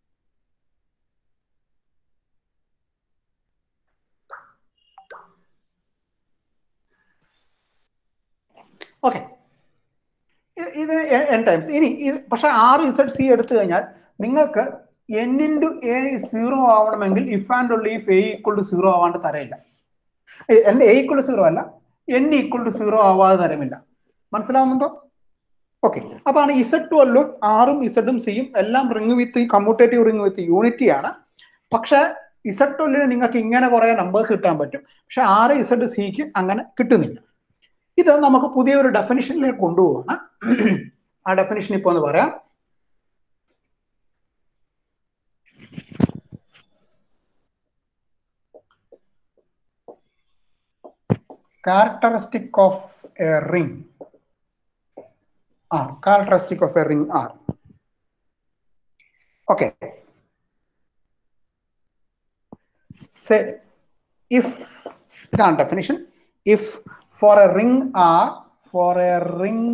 [SPEAKER 1] ഓക്കെ ഇത് എൻ ടൈംസ് ഇനി ഇത് പക്ഷെ ആറ് ഇസഡ് സി എടുത്തു കഴിഞ്ഞാൽ നിങ്ങൾക്ക് എൻ ഇൻറ്റു എ സീറോ ആവണമെങ്കിൽ if and only if a equal to zero ആവാണ്ട് തരയില്ല n a equal to zero അല്ല എൻ ഈക്വൾ ടു സീറോ ആവാതെ തരമില്ല മനസ്സിലാവുന്നുണ്ടോ ഓക്കെ അതാണ് ഇസഡ് ട്വൽവും ആറും ഇസഡും സിയും എല്ലാം ring with commutative ring with unity ആണ് പക്ഷെ ഇസഡ് ട്വൽവിന് നിങ്ങൾക്ക് ഇങ്ങനെ കുറെ നമ്പേഴ്സ് കിട്ടാൻ പറ്റും പക്ഷെ ആറ് ഇസഡ് സിക്ക് അങ്ങനെ കിട്ടുന്നില്ല ഇത് നമുക്ക് പുതിയൊരു ഡെഫിനിഷനിലേക്ക് കൊണ്ടുപോവാണ് ആ ഡെഫിനിഷൻ ഇപ്പൊ ഒന്ന് പറയാം characteristic of a ring R characteristic of a ring R okay say if ഇതാണ് definition if for a ring R for a ring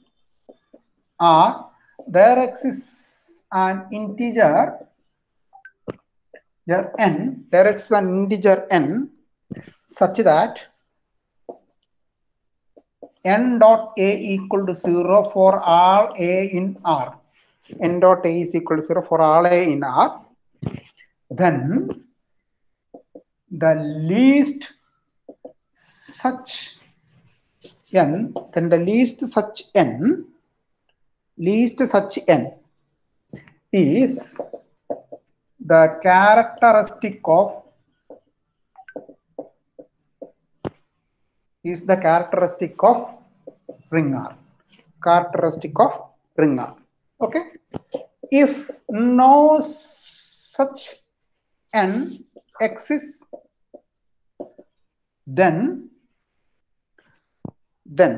[SPEAKER 1] R there exists an integer integer n there exists an integer n such that n dot a equal to 0 for all a in r n dot a is equal to 0 for all a in r then the least such n then the least such n least such n is the characteristic of is the characteristic of ring R. Characteristic of ring R. Okay. If no such n exists, then then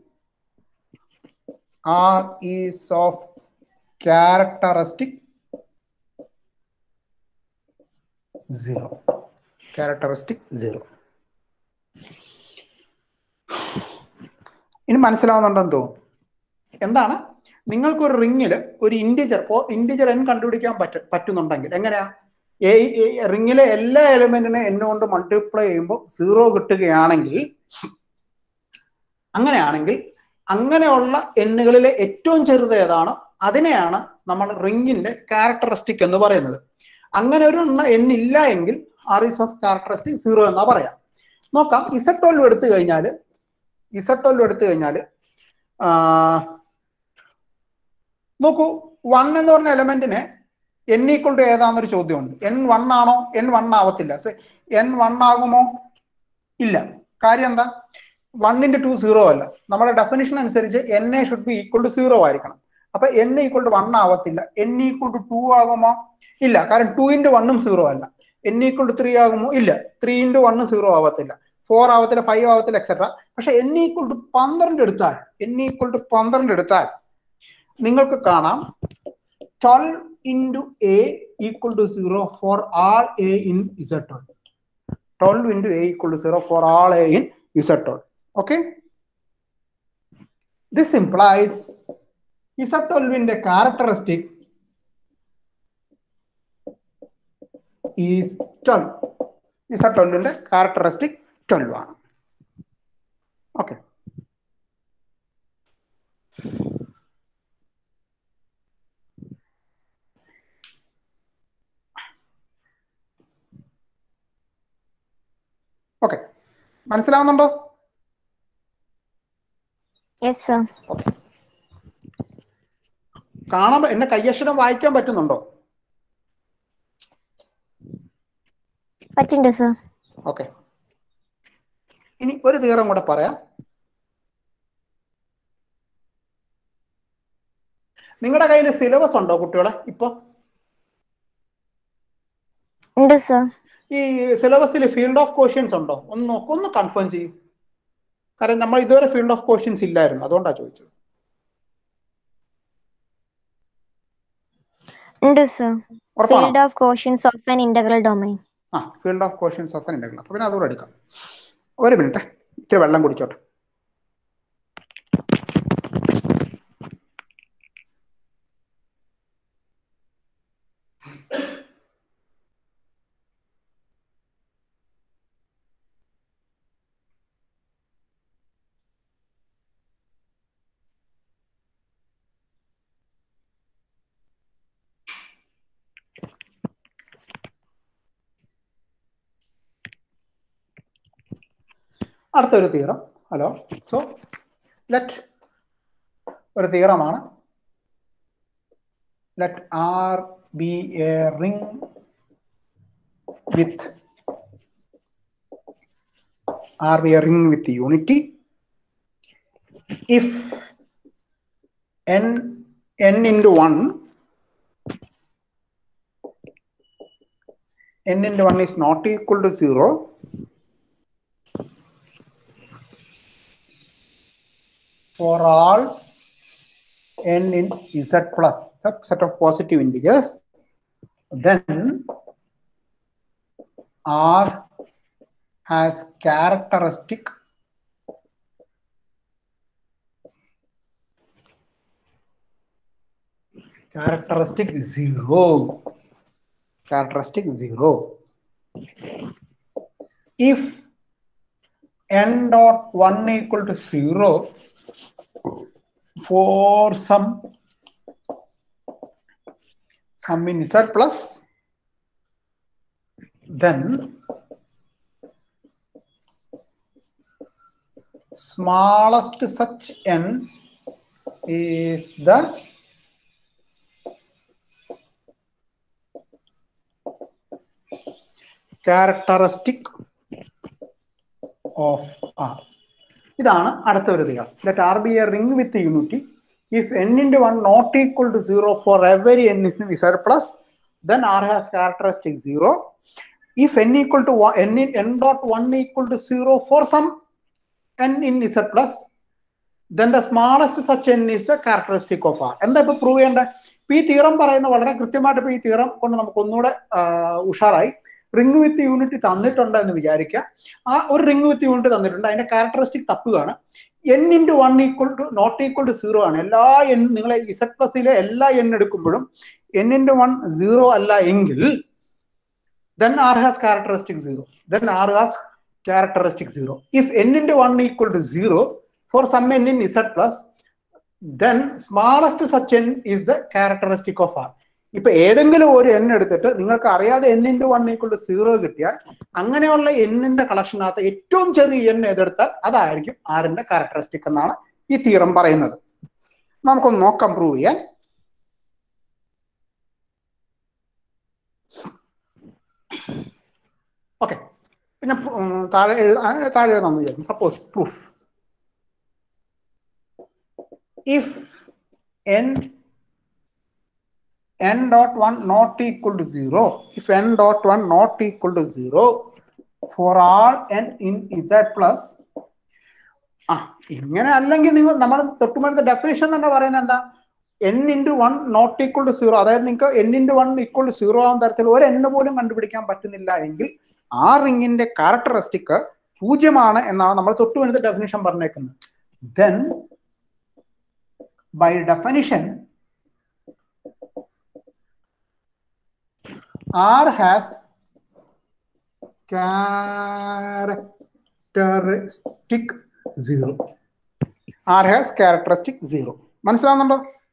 [SPEAKER 1] R is of characteristic zero. Characteristic zero. ഇനി മനസ്സിലാവുന്നുണ്ടെന്ന് തോന്നുന്നു എന്താണ് നിങ്ങൾക്ക് ഒരു റിങ്ങിൽ ഒരു ഇൻഡിജർ ഇപ്പോ ഇൻഡിജർ എൻ കണ്ടുപിടിക്കാൻ പറ്റ പറ്റുന്നുണ്ടെങ്കിൽ എങ്ങനെയാ എ റിങ്ങിലെ എല്ലാ എലിമെന്റിനെ എൻ കൊണ്ട് മൾട്ടിപ്ലൈ ചെയ്യുമ്പോൾ സീറോ കിട്ടുകയാണെങ്കിൽ അങ്ങനെയാണെങ്കിൽ അങ്ങനെയുള്ള എണ്ണുകളിലെ ഏറ്റവും ചെറുത് ഏതാണോ അതിനെയാണ് നമ്മൾ റിങ്ങിന്റെ ക്യാരക്ടറിസ്റ്റിക് എന്ന് പറയുന്നത് അങ്ങനെ ഒരു എണ്ണ എണ്ണില്ല എങ്കിൽ R is of characteristic zero എന്നാ പറയാം നോക്കാം ഇസഡ് ട്വൽവ് എടുത്തു കഴിഞ്ഞാൽ ഇസഡ് ട്വൽവ് എടുത്തു കഴിഞ്ഞാൽ നോക്കൂ വൺ എന്ന് പറഞ്ഞ എലമെന്റിന് എൻ ഈക്വൾ ടു ഏതാന്നൊരു ചോദ്യമുണ്ട് എൻ വൺ ആണോ എൻ വൺ ആവത്തില്ല എൻ വൺ ആകുമോ ഇല്ല കാര്യം എന്താ വൺ ഇൻറ്റു ടു സീറോ അല്ല നമ്മുടെ ഡെഫിനിഷൻ അനുസരിച്ച് N A should be equal to zero ആയിരിക്കണം അപ്പൊ എൻ ഈക്വൾ ടു വൺ ആവത്തില്ല എൻ ഈക്വൾ ടു ടു ആകുമോ ഇല്ല കാരണം ടു ഇൻറ്റു വണ്ണും സീറോ അല്ല എൻ ഈക്വൾ ടു ത്രീ ആകുമോ ഇല്ല ത്രീ ഇൻറ്റു വണ്ണും സീറോ ആവത്തില്ല ഫോർ ആവത്തില്ല ഫൈവ് ആവത്തില്ല എക്സെട്ര പക്ഷെ എൻ ഈക്വൾ ടു പന്ത്രണ്ട് എടുത്താൽ എൻ ഈക്വൾ ടു പന്ത്രണ്ട് എടുത്താൽ നിങ്ങൾക്ക് കാണാം twelve into A equal to zero for all A in Z twelve twelve into A equal to zero for all A in Z twelve okay this implies z12 in the characteristic is 12 z12 in the characteristic 12 ആണ് ഓക്കെ ഓക്കെ മനസ്സിലാവുന്നുണ്ടോ
[SPEAKER 3] യെസ് സർ
[SPEAKER 1] കാണാൻ എന്നെ കയ്യക്ഷരം വായിക്കാൻ പറ്റുന്നുണ്ടോ
[SPEAKER 3] പറ്റുന്നുണ്ട് സർ
[SPEAKER 1] ഓക്കെ ഇനി ഒരു തീരം കൂടെ പറയാം നിങ്ങളുടെ കയ്യിൽ സിലബസ് ഉണ്ടോ കുട്ടികളെ ഇപ്പൊ
[SPEAKER 3] ഉണ്ട് സർ
[SPEAKER 1] ഈ സിലബസിൽ ഫീൽഡ് ഓഫ് ക്വസ്റ്റ്യൻസ് ഉണ്ടോ ഒന്ന് നോക്ക് ഒന്ന് കൺഫേം ചെയ്യും കാരണം നമ്മൾ ഇതുവരെ ഫീൽഡ് ഓഫ് ക്വസ്റ്റ്യൻസ് ഇല്ലായിരുന്നു അതുകൊണ്ടാണ് ചോദിച്ചത്
[SPEAKER 3] ഉണ്ട് സർ
[SPEAKER 1] ഉറപ്പാണോ
[SPEAKER 3] field of questions of an integral domain
[SPEAKER 1] ആ ഫീൽഡ് ഓഫ് ക്വസ്റ്റ്യൻസ് ഓഫ് ഉണ്ടെങ്കിൽ അപ്പൊ പിന്നെ അതുകൂടെ എടുക്കാം ഒരു മിനിറ്റ് ഇത്തിരി വെള്ളം കുടിച്ചോട്ടെ അടുത്തൊരു തീറം ഹലോ സോ ലെറ്റ് ഒരു തീറമാണ് let R be a ring with R be a ring with unity if N N into one n into 1 is not equal to 0 for all n in z plus a set of positive integers then r has characteristic characteristic zero characteristic zero if n dot 1 equal to 0 for some sum in z plus then smallest such n is the characteristic of R. ഇതാണ് അടുത്ത ഒരു theorem that R be a ring with unity if N into one not equal to zero for every N is in Z plus then R has characteristic 0. If n equal to 1, n, in, n dot 1 equal to 0 for some n in Z plus, then the smallest such n is the characteristic of R. എന്താ ഇപ്പൊ പ്രൂവ് ചെയ്യേണ്ടത് ഇപ്പൊ ഈ തീറം പറയുന്ന വളരെ കൃത്യമായിട്ട് ഇപ്പൊ ഈ തീറം കൊണ്ട് നമുക്ക് ഒന്നുകൂടെ ആ, ഉഷാറായി റിംഗ് വിത്ത് യൂണിറ്റ് തന്നിട്ടുണ്ട് എന്ന് വിചാരിക്കുക ആ ഒരു റിംഗ് വിത്ത് യൂണിറ്റ് തന്നിട്ടുണ്ട് അതിന്റെ ക്യാരക്ടറിസ്റ്റിക് തപ്പുകയാണ് N into one equal to not equal to zero ആണ് എല്ലാ എൻ നിങ്ങളെ ഇസഡ് പ്ലസിലെ എല്ലാ എൻ എടുക്കുമ്പോഴും n into 1 0 അല്ല എങ്കിൽ then r has characteristic 0 then r has characteristic 0 if n into 1 equal to 0 for some n in z plus then smallest such n is the characteristic of r ഇപ്പൊ ഏതെങ്കിലും ഒരു എൻ എടുത്തിട്ട് നിങ്ങൾക്ക് അറിയാതെ N into one equal to zero കിട്ടിയാൽ അങ്ങനെയുള്ള എന്നിന്റെ കളക്ഷനകത്ത് ഏറ്റവും ചെറിയ എൻ ഏതെടുത്താൽ അതായിരിക്കും ആറിന്റെ ക്യാരക്ടറിസ്റ്റിക് എന്നാണ് ഈ തീറം പറയുന്നത് നമുക്കൊന്ന് നോക്കാം പ്രൂവ് ചെയ്യാൻ ഓക്കെ പിന്നെ ഉം, താഴെ എഴുത ആ, താഴെ എഴുതാമെന്ന് വിചാരിക്കും suppose proof if N N dot one not equal to zero if N dot one not equal to zero for all N in Z plus ആ ഇങ്ങനെ അല്ലെങ്കിൽ നിങ്ങൾ നമ്മൾ തൊട്ടുമടുത്ത ഡെഫിനേഷൻ തന്നെ പറയുന്നത് എന്താ N into one not equal to zero അതായത് നിങ്ങൾക്ക് N into one equal to zero ആവുന്ന തരത്തിൽ ഒരു എണ്ണ് പോലും കണ്ടുപിടിക്കാൻ പറ്റുന്നില്ല എങ്കിൽ ആ റിങ്ങിന്റെ ക്യാരക്ടറിസ്റ്റിക് പൂജ്യമാണ് എന്നാണ് നമ്മൾ തൊട്ടുമടുത്ത ഡെഫിനേഷൻ പറഞ്ഞേക്കുന്നത് then by definition R has characteristic zero R has characteristic zero മനസ്സിലാവുന്നുണ്ടോ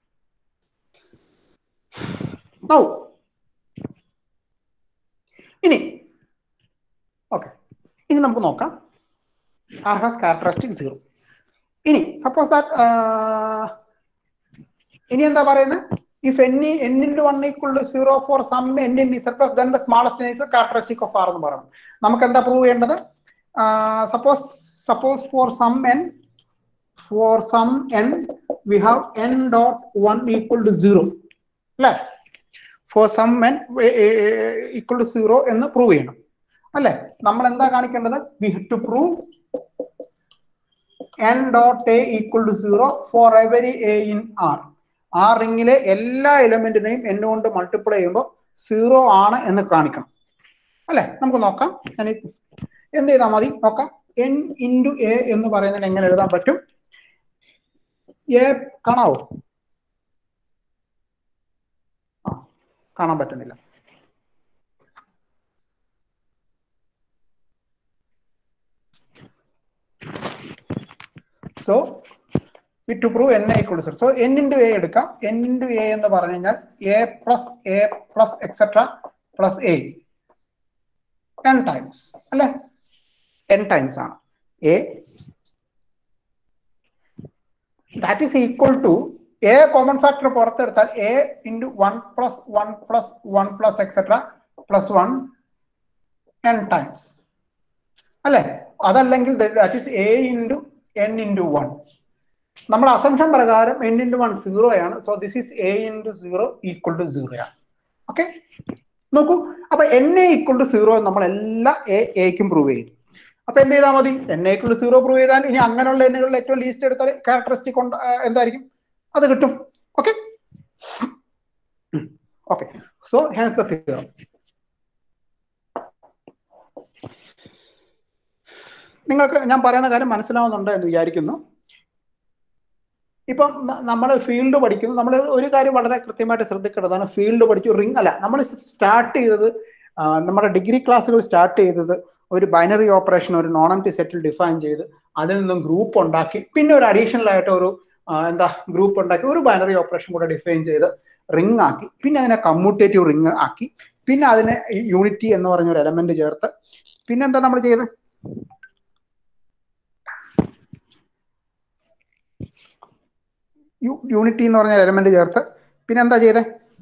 [SPEAKER 1] നൗ ഇനി ഓക്കെ ഇനി നമുക്ക് നോക്കാം ആർ ഹാസ് ക്യാരക്ടറിസ്റ്റിക് സീറോ ഇനി സപ്പോസ് ദാറ്റ് ഇനി എന്താ പറയുന്നത് if N N into one equal to zero for some N in Z plus then the smallest is characteristic of R എന്ന് പറയുന്നത് നമുക്ക് എന്താ പ്രൂവ് ചെയ്യേണ്ടത് suppose suppose for some N for some N V have N dot one equal to zero അല്ലേ for some N equal to zero എന്ന് പ്രൂവ് ചെയ്യണം അല്ലേ നമ്മൾ എന്താ കാണിക്കേണ്ടത് we have to prove N dot A equal to zero for every A in R ആ റിങ്ങിലെ എല്ലാ എലമെന്റിനെയും എൻ കൊണ്ട് മൾട്ടിപ്ലൈ ചെയ്യുമ്പോൾ സീറോ ആണ് എന്ന് കാണിക്കണം അല്ലെ നമുക്ക് നോക്കാം ഞാൻ ഈ- എന്ത് ചെയ്താൽ മതി നോക്കാം എൻ ഇൻറ്റു എ എന്ന് പറയുന്നതിന് എങ്ങനെ എഴുതാൻ പറ്റും എ കാണാവോ ആ, കാണാൻ പറ്റുന്നില്ല so to prove N equal sir so N into A എടുക്കാം എൻ ഇൻറ്റു എ എന്ന് പറഞ്ഞു കഴിഞ്ഞാൽ A plus A plus et cetera plus A ten times അല്ലെ ടെൻ ടൈംസ് ആണ് A that is equal to A common factor പുറത്തെടുത്താൽ A into one plus one plus one plus et cetera plus one ten times അല്ലെ അതല്ലെങ്കിൽ that is A into N into one നമ്മുടെ അസംഷൻ പ്രകാരം എൻ ഇൻറ്റു വൺ സീറോ ആണ് so this is A into zero equal to zero ആണ് ഓക്കെ നോക്കൂ അപ്പൊ N A equal to zero നമ്മൾ എല്ലാ എ എക്കും പ്രൂവ് ചെയ്യും അപ്പൊ എന്ത് ചെയ്താൽ മതി N A equal to zero prove ചെയ്താൽ ഇനി അങ്ങനെയുള്ള എന്നുകളിൽ ഏറ്റവും ലീസ്റ്റ് എടുത്താൽ ക്യാരക്ടറിസ്റ്റിക് എന്തായിരിക്കും അത് കിട്ടും okay okay so hence the theorem നിങ്ങൾക്ക് ഞാൻ പറയുന്ന കാര്യം മനസ്സിലാവുന്നുണ്ട് എന്ന് വിചാരിക്കുന്നു ഇപ്പം നമ്മൾ ഫീൽഡ് പഠിക്കുന്നു നമ്മൾ ഒരു കാര്യം വളരെ കൃത്യമായിട്ട് ശ്രദ്ധിക്കേണ്ടതാണ് ഫീൽഡ് പഠിച്ചു റിംഗ് അല്ല നമ്മൾ സ്റ്റാർട്ട് ചെയ്തത് ആ, നമ്മുടെ ഡിഗ്രി ക്ലാസ്സുകൾ സ്റ്റാർട്ട് ചെയ്തത് ഒരു ബൈനറി ഓപ്പറേഷൻ ഒരു നോൺ എംറ്റി സെറ്റിൽ ഡിഫൈൻ ചെയ്ത് അതിൽ നിന്നും ഗ്രൂപ്പ് ഉണ്ടാക്കി പിന്നെ ഒരു അഡീഷണൽ ആയിട്ട് ഒരു ആ, എന്താ ഗ്രൂപ്പ് ഉണ്ടാക്കി ഒരു ബൈനറി ഓപ്പറേഷൻ കൂടെ ഡിഫൈൻ ചെയ്ത് റിംഗ് ആക്കി പിന്നെ അതിനെ കമ്മ്യൂട്ടേറ്റീവ് റിംഗ് ആക്കി പിന്നെ അതിനെ യൂണിറ്റി എന്ന് പറഞ്ഞ ഒരു എലമെന്റ് ചേർത്ത് പിന്നെന്താ നമ്മൾ ചെയ്തത് യൂണിറ്റി എന്ന് പറഞ്ഞ എലമെന്റ് ചേർത്ത് പിന്നെ എന്താ ചെയ്തേ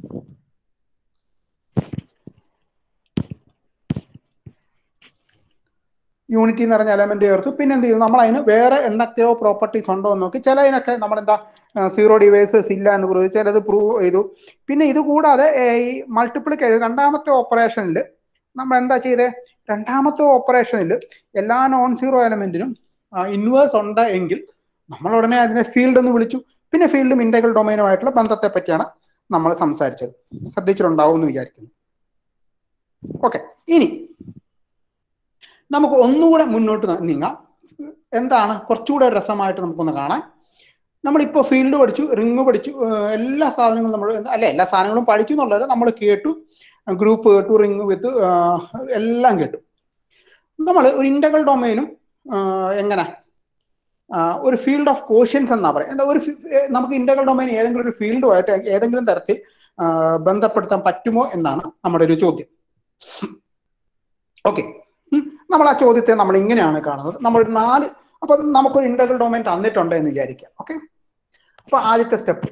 [SPEAKER 1] യൂണിറ്റി എന്ന് പറഞ്ഞ എലമെന്റ് ചേർത്തു പിന്നെ എന്ത് ചെയ്തു നമ്മൾ അതിന് വേറെ എന്തൊക്കെയോ പ്രോപ്പർട്ടീസ് ഉണ്ടോ എന്ന് നോക്കി ചിലതിനൊക്കെ നമ്മളെന്താ സീറോ ഡിവൈസസ് ഇല്ല എന്ന് പ്രൂവ് ചിലത് പ്രൂവ് ചെയ്തു പിന്നെ ഇത് കൂടാതെ ഏ, ഈ മൾട്ടിപ്ലിക്കേഷൻ രണ്ടാമത്തെ ഓപ്പറേഷനിൽ നമ്മൾ എന്താ ചെയ്തേ രണ്ടാമത്തെ ഓപ്പറേഷനിൽ എല്ലാ നോൺ സീറോ എലമെന്റിനും ഇൻവേഴ്സ് ഉണ്ട് എങ്കിൽ നമ്മൾ ഉടനെ അതിനെ ഫീൽഡ് എന്ന് വിളിച്ചു പിന്നെ ഫീൽഡും ഇന്റഗ്രൽ ഡൊമൈനുമായിട്ടുള്ള ബന്ധത്തെ പറ്റിയാണ് നമ്മൾ സംസാരിച്ചത് ശ്രദ്ധിച്ചിട്ടുണ്ടാവും എന്ന് വിചാരിക്കുന്നു ഓക്കെ ഇനി നമുക്ക് ഒന്നുകൂടെ മുന്നോട്ട് ന- നീങ്ങാം എന്താണ് കുറച്ചുകൂടെ രസമായിട്ട് നമുക്കൊന്ന് കാണാം നമ്മളിപ്പോൾ ഫീൽഡ് പഠിച്ചു റിങ് പഠിച്ചു ഏഹ് എല്ലാ സാധനങ്ങളും നമ്മൾ അല്ല എല്ലാ സാധനങ്ങളും പഠിച്ചു എന്നുള്ളത് നമ്മൾ കേട്ടു ഗ്രൂപ്പ് കേട്ടു റിങ് വിത്ത് എല്ലാം കേട്ടു നമ്മൾ ഒരു ഇന്റഗ്രൽ ഡൊമൈനും എങ്ങനെ ആ, ഒരു ഫീൽഡ് ഓഫ് കോഷ്യൻസ് എന്നാ പറയാം എന്താ ഒരു ഫി- ഏ, നമുക്ക് ഇന്റഗ്രൽ ഡൊമൈൻ ഏതെങ്കിലും ഒരു ഫീൽഡുമായിട്ട് ഏതെങ്കിലും തരത്തിൽ ആ, ബന്ധപ്പെടുത്താൻ പറ്റുമോ എന്നാണ് നമ്മുടെ ഒരു ചോദ്യം ഓക്കെ നമ്മൾ ആ ചോദ്യത്തെ നമ്മൾ ഇങ്ങനെയാണ് കാണുന്നത് നമ്മളൊരു നാല് അപ്പൊ നമുക്കൊരു ഇന്റഗ്രൽ ഡൊമൈൻ തന്നിട്ടുണ്ട് എന്ന് വിചാരിക്കാം ഓക്കെ അപ്പൊ ആദ്യത്തെ സ്റ്റെപ്പ്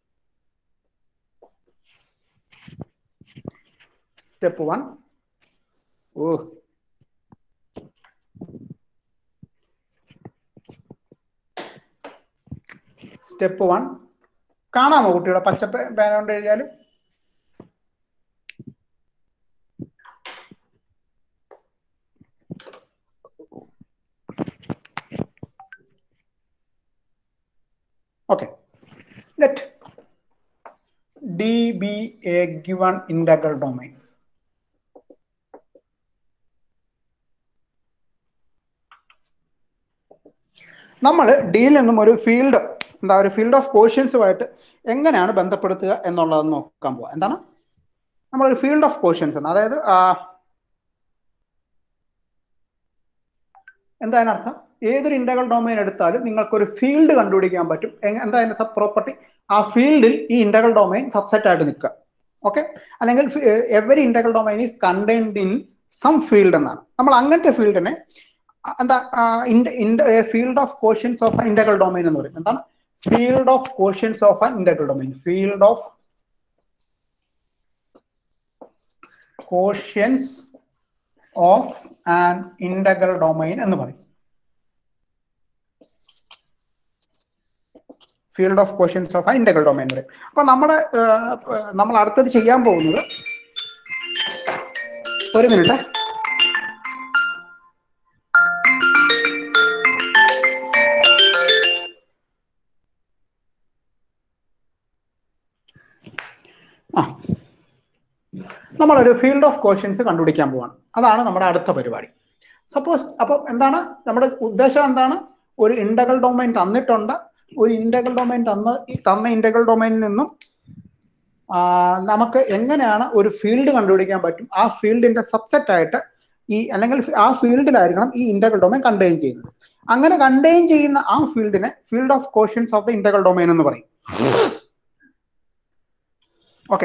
[SPEAKER 1] സ്റ്റെപ്പ് വൺ ഓ സ്റ്റെപ്പ് വൺ കാണാമോ കുട്ടിയുടെ പച്ച പേ- പേന കൊണ്ട് എഴുതിയാൽ Okay. Let D be a given integral domain. നമ്മൾ ഡിയിൽ നിന്നും ഒരു ഫീൽഡ് എന്താ ഒരു ഫീൽഡ് ഓഫ് കോഷ്യൻസുമായിട്ട് എങ്ങനെയാണ് ബന്ധപ്പെടുത്തുക എന്നുള്ളത് നോക്കാൻ പോവാം എന്താണ് നമ്മളൊരു ഫീൽഡ് ഓഫ് കോഷ്യൻസ് എന്ന് അതായത് ആ, എന്താ അതിനർത്ഥം ഏതൊരു ഇന്റഗ്രൽ ഡൊമൈൻ എടുത്താലും നിങ്ങൾക്കൊരു ഫീൽഡ് കണ്ടുപിടിക്കാൻ പറ്റും എങ്ങ- എന്താ അതിന്റെ സബ് പ്രോപ്പർട്ടി ആ ഫീൽഡിൽ ഈ ഇന്റഗ്രൽ ഡൊമൈൻ സബ്സെറ്റ് ആയിട്ട് നിൽക്കുക ഓക്കെ അല്ലെങ്കിൽ every integral domain is contained in some field എന്നാണ് നമ്മൾ അങ്ങനത്തെ ഫീൽഡിനെ എന്താ field of quotients of integral domain എന്ന് പറയും എന്താണ് field of quotients of integral domain field of quotients of an integral domain എന്ന് പറയും field of questions of integral domain എന്ന് പറയും അപ്പൊ നമ്മുടെ ഏഹ്, ഏഹ്, നമ്മൾ അടുത്തത് ചെയ്യാൻ പോകുന്നത് ഒരു മിനിറ്റ് ആ നമ്മളൊരു ഫീൽഡ് ഓഫ് ക്വസ്റ്റ്യൻസ് കണ്ടുപിടിക്കാൻ പോവാണ് അതാണ് നമ്മുടെ അടുത്ത പരിപാടി സപ്പോസ് അപ്പം എന്താണ് നമ്മുടെ ഉദ്ദേശം എന്താണ് ഒരു ഇന്റഗ്രൽ ഡൊമൈൻ തന്നിട്ടുണ്ട് ഒരു ഇന്റഗ്രൽ ഡൊമൈൻ തന്ന തന്ന ഇന്റഗ്രൽ ഡൊമൈനിൽ നിന്നും ആ, നമുക്ക് എങ്ങനെയാണ് ഒരു ഫീൽഡ് കണ്ടുപിടിക്കാൻ പറ്റും ആ ഫീൽഡിന്റെ സബ്സെറ്റ് ആയിട്ട് ഈ അല്ലെങ്കിൽ ആ ഫീൽഡിലായിരിക്കണം ഈ ഇന്റഗ്രൽ ഡൊമൈൻ കണ്ടെയ്ൻ ചെയ്യുന്നത് അങ്ങനെ കണ്ടെയ്ൻ ചെയ്യുന്ന ആ ഫീൽഡിനെ field of quotients of the integral domain എന്ന് പറയും ഓക്കെ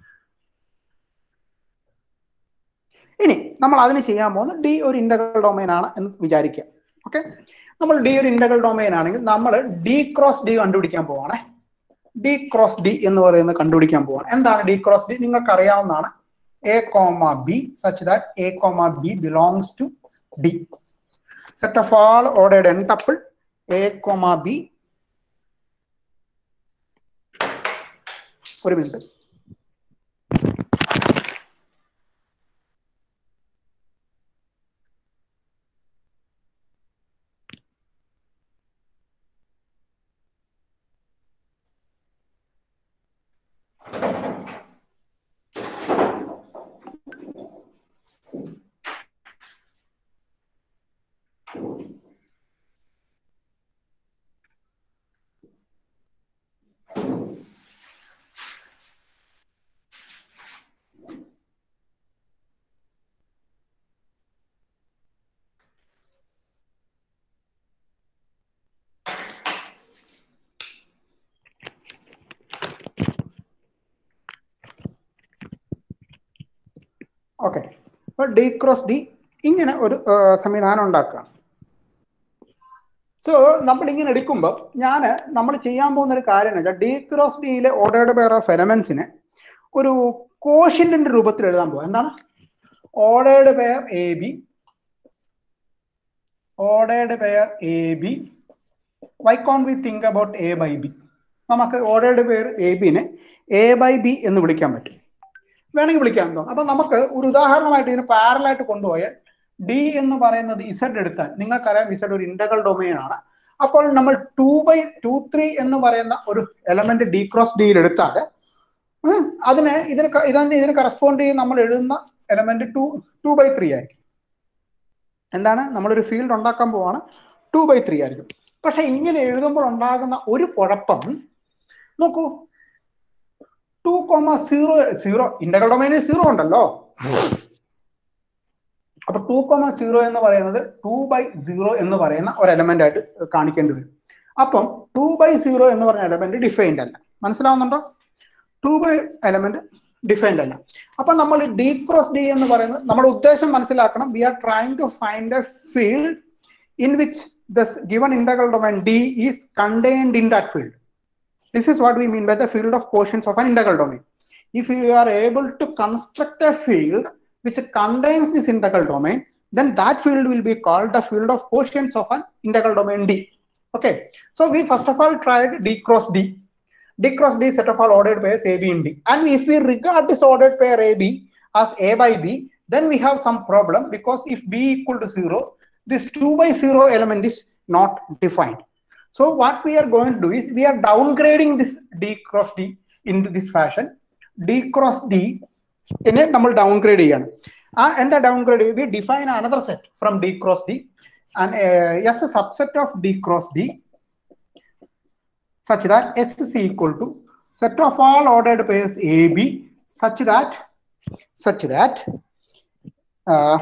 [SPEAKER 1] ഇനി നമ്മൾ അതിന് ചെയ്യാൻ പോകുന്നത് ഡി ഒരു ഇന്റഗ്രൽ ഡൊമൈൻ ആണ് എന്ന് വിചാരിക്കുക ഓക്കെ നമ്മൾ ഡി ഒരു ഇന്റഗ്രൽ ഡൊമൈൻ ആണെങ്കിൽ നമ്മൾ ഡി ക്രോസ് ഡി കണ്ടുപിടിക്കാൻ പോവാണേ ഡി ക്രോസ് ഡി എന്ന് പറയുന്നത് കണ്ടുപിടിക്കാൻ പോവാണ് എന്താണ് ഡി ക്രോസ് ഡി നിങ്ങൾക്ക് അറിയാവുന്നതാണ് A comma B such that A comma B belongs to the set of all ordered N tuple A comma B ഒരു മിനിറ്റ് ഓക്കെ അപ്പൊ ഡി ക്രോസ് ഡി ഇങ്ങനെ ഒരു ആ, സംവിധാനം ഉണ്ടാക്കുക സോ നമ്മൾ ഇങ്ങനെ എടുക്കുമ്പോൾ ഞാൻ നമ്മൾ ചെയ്യാൻ പോകുന്ന ഒരു കാര്യം എന്ന് വെച്ചാൽ ഡി ക്രോസ് ഡിയിലെ ഓർഡേർഡ് പെയർ ഓഫ് എലമെന്റ്സിനെ ഒരു കോഷ്യന്റിന്റെ രൂപത്തിൽ എഴുതാൻ പോകും എന്താണ് ordered pair A B ordered pair A B why can't we think about A by B നമുക്ക് ഓർഡേർഡ് പെയർ എ ബിനെ എ ബൈ ബി എന്ന് വിളിക്കാൻ പറ്റും വേണമെങ്കിൽ വിളിക്കാൻ തോന്നും അപ്പൊ നമുക്ക് ഒരു ഉദാഹരണമായിട്ട് ഇതിന് പാരലായിട്ട് കൊണ്ടുപോയാൽ ഡി എന്ന് പറയുന്നത് ഇസഡ് എടുത്താൽ നിങ്ങൾക്കറിയാം ഇസഡ് ഒരു ഇന്റഗ്രൽ ഡൊമൈൻ ആണ് അപ്പോൾ നമ്മൾ ടു ബൈ ടു ത്രീ എന്ന് പറയുന്ന ഒരു എലമെന്റ് ഡി ക്രോസ് ഡിയിൽ എടുത്താൽ ഉം, അതിന് ഇതിന് ക- ഇതന്നെ ഇതിന് കറസ്പോണ്ട് ചെയ്ത് നമ്മൾ എഴുതുന്ന element two two by three ആയിരിക്കും എന്താണ് നമ്മളൊരു ഫീൽഡ് ഉണ്ടാക്കാൻ പോവാണ് ടു ബൈ ത്രീ ആയിരിക്കും പക്ഷെ ഇങ്ങനെ എഴുതുമ്പോൾ ഉണ്ടാകുന്ന ഒരു കുഴപ്പം നോക്കൂ two comma zero zero integral ഡൊമൈനിൽ സീറോ ഉണ്ടല്ലോ അപ്പൊ ടു കോമ സീറോ എന്ന് പറയുന്നത് ടു ബൈ സീറോ എന്ന് പറയുന്ന ഒരു എലമെന്റ് ആയിട്ട് കാണിക്കേണ്ടി വരും അപ്പം ടു ബൈ സീറോ എന്ന് പറഞ്ഞ എലമെന്റ് ഡിഫൈൻഡ് അല്ല മനസ്സിലാവുന്നുണ്ടോ ടു ബൈ എലമെന്റ് ഡിഫൈൻഡ് അല്ല അപ്പൊ നമ്മൾ ഡി ക്രോസ് ഡി എന്ന് പറയുന്നത് നമ്മുടെ ഉദ്ദേശം മനസ്സിലാക്കണം we are trying to find a field in which the given integral domain D is contained in that field This is what we mean by the field of quotients of an integral domain. If you are able to construct a field which contains this integral domain, then that field will be called the field of quotients of an integral domain D. Okay, so we first of all tried D cross D. D cross D set of all ordered pairs A, B, and D. And if we regard this ordered pair AB as A by B, then we have some problem because if B equal to 0, this 2 by 0 element is not defined. So what we are going to do is we are downgrading this D cross D into this fashion. D cross D in it നമ്മൾ downgrade ചെയ്യാണ് ആ എന്താ downgrade we define another set from D cross D and uh, S a subset of D cross D such that S is equal to set of all ordered pairs AB such that such that uh,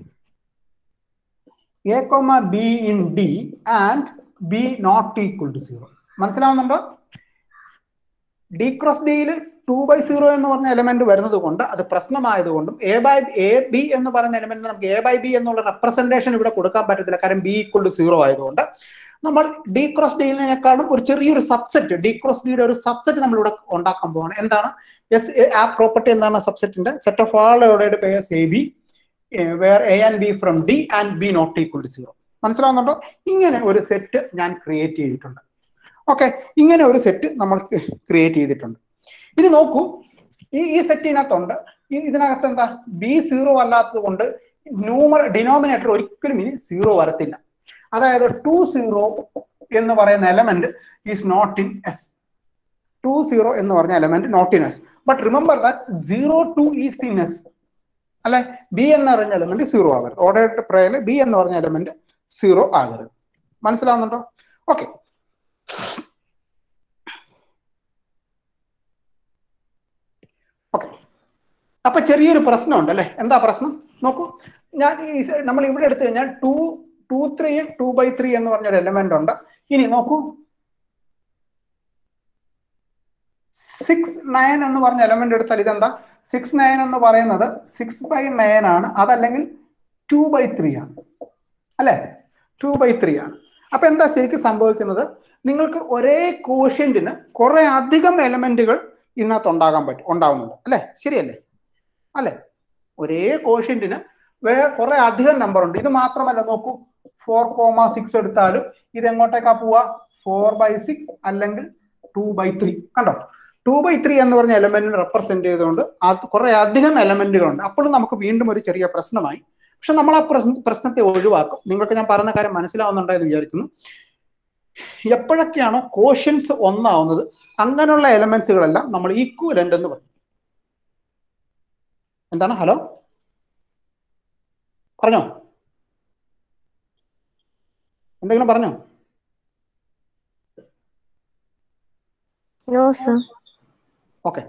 [SPEAKER 1] A comma B in D and B not equal to zero. മനസ്സിലാവുന്നുണ്ടോ ഡി ക്രോസ് ഡിയിൽ ടു ബൈ സീറോ എന്ന് പറഞ്ഞ എലമെന്റ് വരുന്നത് കൊണ്ട് അത് പ്രശ്നമായതുകൊണ്ടും എ ബൈ എ ബി എന്ന് പറയുന്ന എലമെന്റ് നമുക്ക് എ ബൈ ബി എന്നുള്ള റെപ്രസെന്റേഷൻ ഇവിടെ കൊടുക്കാൻ പറ്റത്തില്ല കാരണം ബി ഈക്വൽ ടു സീറോ ആയതുകൊണ്ട് നമ്മൾ ഡി ക്രോസ് ഡിയിനേക്കാളും ഒരു ചെറിയൊരു സബ്സെറ്റ് ഡി ക്രോസ് ഡിയുടെ ഒരു സബ്സെറ്റ് നമ്മൾ ഇവിടെ ഉണ്ടാക്കാൻ പോവാണ് എന്താണ് എസ് ആ പ്രോപ്പർട്ടി എന്താണ് സബ്സെറ്റിന്റെ set of all ordered pairs A B where A and B from D and B not equal to zero മനസ്സിലാവുന്നുണ്ടോ ഇങ്ങനെ ഒരു സെറ്റ് ഞാൻ ക്രിയേറ്റ് ചെയ്തിട്ടുണ്ട് ഓക്കെ ഇങ്ങനെ ഒരു സെറ്റ് നമ്മൾ ക്രിയേറ്റ് ചെയ്തിട്ടുണ്ട് ഇനി നോക്കൂ ഈ ഈ സെറ്റിനകത്തുണ്ട് ഈ- ഇതിനകത്ത് എന്താ ബി സീറോ അല്ലാത്തത് കൊണ്ട് ന്യൂമർ ഡിനോമിനേറ്റർ ഒരിക്കലും ഇനി സീറോ വരത്തില്ല അതായത് ടു സീറോ എന്ന് പറയുന്ന element is not in S two zero എന്ന് പറഞ്ഞ element not in S but remember that zero two is in S അല്ലെ ബി എന്ന് പറഞ്ഞ എലമെന്റ് സീറോ ആകരുത് ഓർഡർ പ്രയല് ബി എന്ന് പറഞ്ഞ എലമെന്റ് സീറോ ആകരുത് മനസ്സിലാവുന്നുണ്ടോ ഓക്കെ ഓക്കെ അപ്പൊ ചെറിയൊരു പ്രശ്നമുണ്ട് അല്ലെ എന്താ പ്രശ്നം നോക്കൂ ഞാൻ ഈ സ- നമ്മൾ ഇവിടെ എടുത്തു കഴിഞ്ഞാൽ two two three two by three എന്ന് പറഞ്ഞൊരു എലമെന്റ് ഉണ്ട് ഇനി നോക്കൂ സിക്സ് നയൻ എന്ന് പറഞ്ഞ എലമെന്റ് എടുത്താൽ ഇതെന്താ സിക്സ് നയൻ എന്ന് പറയുന്നത് സിക്സ് ബൈ നയൻ ആണ് അതല്ലെങ്കിൽ ടു ബൈ ത്രീ ആണ് അല്ലെ ടു ബൈ ത്രീ ആണ് അപ്പൊ എന്താ ശരിക്കും സംഭവിക്കുന്നത് നിങ്ങൾക്ക് ഒരേ കോഷ്യന്റിന് കുറെ അധികം എലമെന്റുകൾ ഇതിനകത്ത് ഉണ്ടാകാൻ പറ്റും ഉണ്ടാവുന്നുണ്ട് അല്ലെ ശരിയല്ലേ അല്ലെ ഒരേ കോഷ്യന്റിന് വേറെ കുറെ അധികം നമ്പർ ഉണ്ട് ഇത് മാത്രമല്ല നോക്കൂ ഫോർ കോമ സിക്സ് എടുത്താലും ഇത് എങ്ങോട്ടേക്കാ പോവാ ഫോർ ബൈ സിക്സ് അല്ലെങ്കിൽ ടു ബൈ ത്രീ കണ്ടോ ടു ബൈ ത്രീ എന്ന് പറഞ്ഞ എലമെന്റിനെ റെപ്രസെന്റ് ചെയ്തുകൊണ്ട് അത് കുറെ അധികം എലമെന്റുകളുണ്ട് അപ്പോഴും നമുക്ക് വീണ്ടും ഒരു ചെറിയ പ്രശ്നമായി പക്ഷെ നമ്മൾ ആ പ്രശ്ന പ്രശ്നത്തെ ഒഴിവാക്കും നിങ്ങൾക്ക് ഞാൻ പറയുന്ന കാര്യം മനസ്സിലാവുന്നുണ്ടെന്ന് വിചാരിക്കുന്നു എപ്പോഴൊക്കെയാണോ കോഷ്യൻസ് ഒന്നാവുന്നത് അങ്ങനെയുള്ള എലമെന്റ്സുകളെല്ലാം നമ്മൾ ഈക്വലന്റ് എന്ന് പറയും എന്താണ് ഹലോ പറഞ്ഞോ എന്തെങ്കിലും പറഞ്ഞോ
[SPEAKER 3] No, sir.
[SPEAKER 1] ഓക്കെ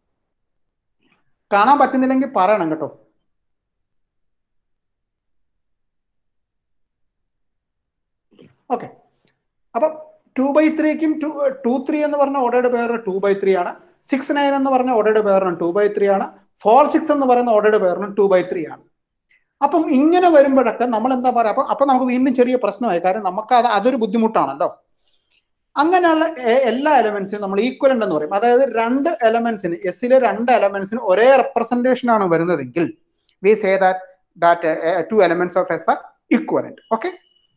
[SPEAKER 1] കാണാൻ പറ്റുന്നില്ലെങ്കിൽ പറയണം കേട്ടോ ഓക്കെ അപ്പൊ ടു ബൈ ത്രീക്കും ടു ടു ത്രീ എന്ന് പറഞ്ഞ ordered pair two by three ആണ് സിക്സ് നയൻ എന്ന് പറഞ്ഞ ഓർഡേഡ് പേറിന് ടു ബൈ ത്രീ ആണ് ഫോർ സിക്സ് എന്ന് പറയുന്ന ഓർഡറുടെ പേരിന് ടു ബൈ ത്രീ ആണ് അപ്പം ഇങ്ങനെ വരുമ്പോഴൊക്കെ നമ്മൾ എന്താ പറയുക അപ്പൊ അപ്പൊ നമുക്ക് വീണ്ടും ചെറിയ പ്രശ്നമായി കാര്യം നമുക്ക് അത് അതൊരു ബുദ്ധിമുട്ടാണല്ലോ അങ്ങനെയുള്ള എ- എല്ലാ എലമെന്റ്സിനും നമ്മൾ ഈക്വലന്റ് എന്ന് പറയും അതായത് രണ്ട് എലമെന്റ്സിന് എസിലെ രണ്ട് എലമെന്റ്സിന് ഒരേ റെപ്രസെന്റേഷൻ ആണ് വരുന്നതെങ്കിൽ we say that that two elements of S are equivalent okay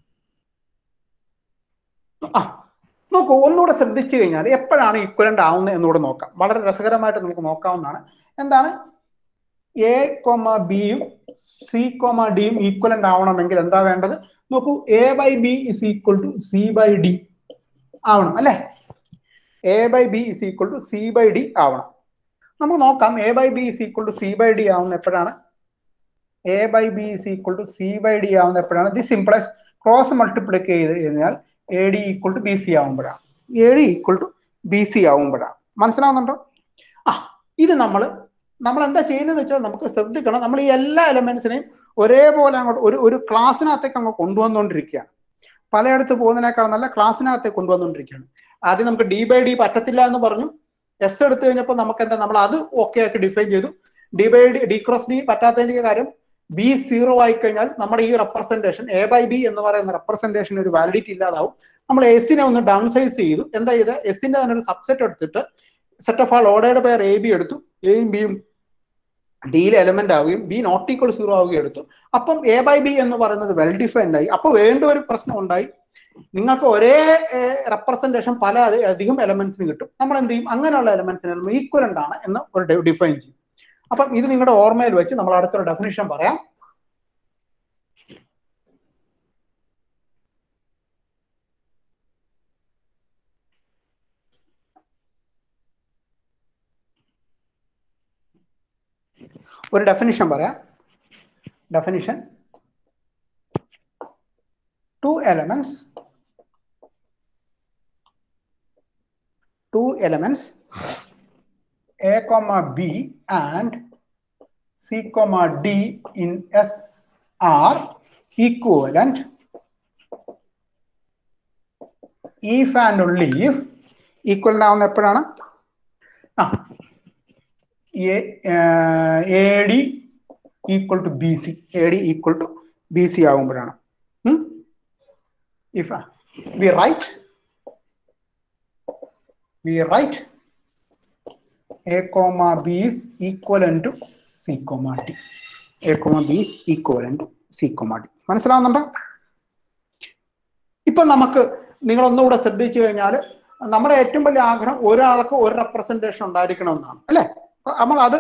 [SPEAKER 1] ആ നോക്കൂ ഒന്നുകൂടെ ശ്രദ്ധിച്ചു കഴിഞ്ഞാൽ എപ്പോഴാണ് ഈക്വലന്റ് ആവുന്നത് എന്നുകൂടെ നോക്കാം വളരെ രസകരമായിട്ട് നമുക്ക് നോക്കാവുന്നതാണ് എന്താണ് എ കോമ ബിയും സി കോമ ഡിയും ഈക്വലന്റ് ആവണമെങ്കിൽ എന്താ വേണ്ടത് നോക്കൂ A by B is equal to C by D ആവണം അല്ലെ A by B is equal to C by D ആവണം നമുക്ക് നോക്കാം A by B is equal to C by D ആവുന്ന എപ്പോഴാണ് A by B is equal to C by D ആവുന്ന എപ്പോഴാണ് ദിസ് ഇംപ്ലൈസ് ക്രോസ് മൾട്ടിപ്ലിക്ക് ചെയ്ത് കഴിഞ്ഞാൽ A D equal to B C ആവുമ്പോഴാണ് A D equal to B C ആവുമ്പോഴാണ് മനസ്സിലാവുന്നുണ്ടോ ആ ഇത് നമ്മൾ നമ്മൾ എന്താ ചെയ്യുന്നതെന്ന് വെച്ചാൽ നമുക്ക് ശ്രദ്ധിക്കണം നമ്മൾ ഈ എല്ലാ എലമെന്റ്സിനെയും ഒരേപോലെ അങ്ങോട്ട് ഒരു ഒരു ക്ലാസ്സിനകത്തേക്ക് അങ്ങ് കൊണ്ടുവന്നുകൊണ്ടിരിക്കുകയാണ് പലയിടത്ത് പോകുന്നതിനേക്കാൾ നല്ല ക്ലാസ്സിനകത്തേക്ക് കൊണ്ടുവന്നുകൊണ്ടിരിക്കുകയാണ് ആദ്യം നമുക്ക് ഡി ബൈ ഡി പറ്റത്തില്ല എന്ന് പറഞ്ഞു എസ് എടുത്തു കഴിഞ്ഞപ്പോൾ നമുക്ക് എന്താ നമ്മൾ അത് ഓക്കെ ആക്കി ഡിഫൈൻ ചെയ്തു D by D D cross D പറ്റാത്തതിന്റെ കാര്യം ബി സീറോ ആയി കഴിഞ്ഞാൽ നമ്മുടെ ഈ റെപ്രസെന്റേഷൻ എ ബൈ ബി എന്ന് പറയുന്ന റെപ്രസെന്റേഷൻ ഒരു വാലിഡിറ്റി ഇല്ലാതാവും നമ്മൾ എസിനെ ഒന്ന് ഡൗൺ സൈസ് ചെയ്തു എന്താ ചെയ്ത് എസിന്റെ തന്നെ ഒരു സബ്സെറ്റ് എടുത്തിട്ട് set of all ordered pair A B എടുത്തു എയും ബിയും ഡിയിൽ എലമെന്റ് ആവുകയും ബി നോട്ട് ഈക്വൽ സീറോ ആവുകയും എടുത്തു അപ്പം എ ബൈ ബി എന്ന് പറയുന്നത് വെൽ ഡിഫൈൻഡ് ആയി അപ്പൊ വേണ്ട ഒരു പ്രശ്നം ഉണ്ടായി നിങ്ങൾക്ക് ഒരേ റെപ്രസെന്റേഷൻ പല അധി- അധികം എലമെന്റ്സിന് കിട്ടും നമ്മൾ എന്ത് ചെയ്യും അങ്ങനെയുള്ള എലമെന്റ്സിന് നമ്മൾ ഈക്വലന്റ് ആണ് എന്ന് ഒരു ഡിഫൈൻ ചെയ്യും അപ്പം ഇത് നിങ്ങളുടെ ഓർമ്മയിൽ വെച്ച് നമ്മൾ അടുത്തൊരു ഡെഫിനിഷൻ പറയാം ഒരു ഡെഫിനിഷൻ പറയാം definition two elements two elements A comma B and C comma D in S are equivalent if and only if equivalent ആവുന്ന എപ്പോഴാണ് ആ A D equal to B C A D equal to B C ആകുമ്പോഴാണ് if we write we write A comma B is equivalent to C comma T A comma B is equivalent to C comma T മനസ്സിലാവുന്നുണ്ടോ ഇപ്പൊ നമുക്ക് നിങ്ങൾ ഒന്നുകൂടെ ശ്രദ്ധിച്ചു കഴിഞ്ഞാൽ നമ്മുടെ ഏറ്റവും വലിയ ആഗ്രഹം ഒരാൾക്ക് ഒരു റെപ്രസെന്റേഷൻ ഉണ്ടായിരിക്കണം എന്നാണ് അല്ലെ അപ്പൊ നമ്മൾ അത്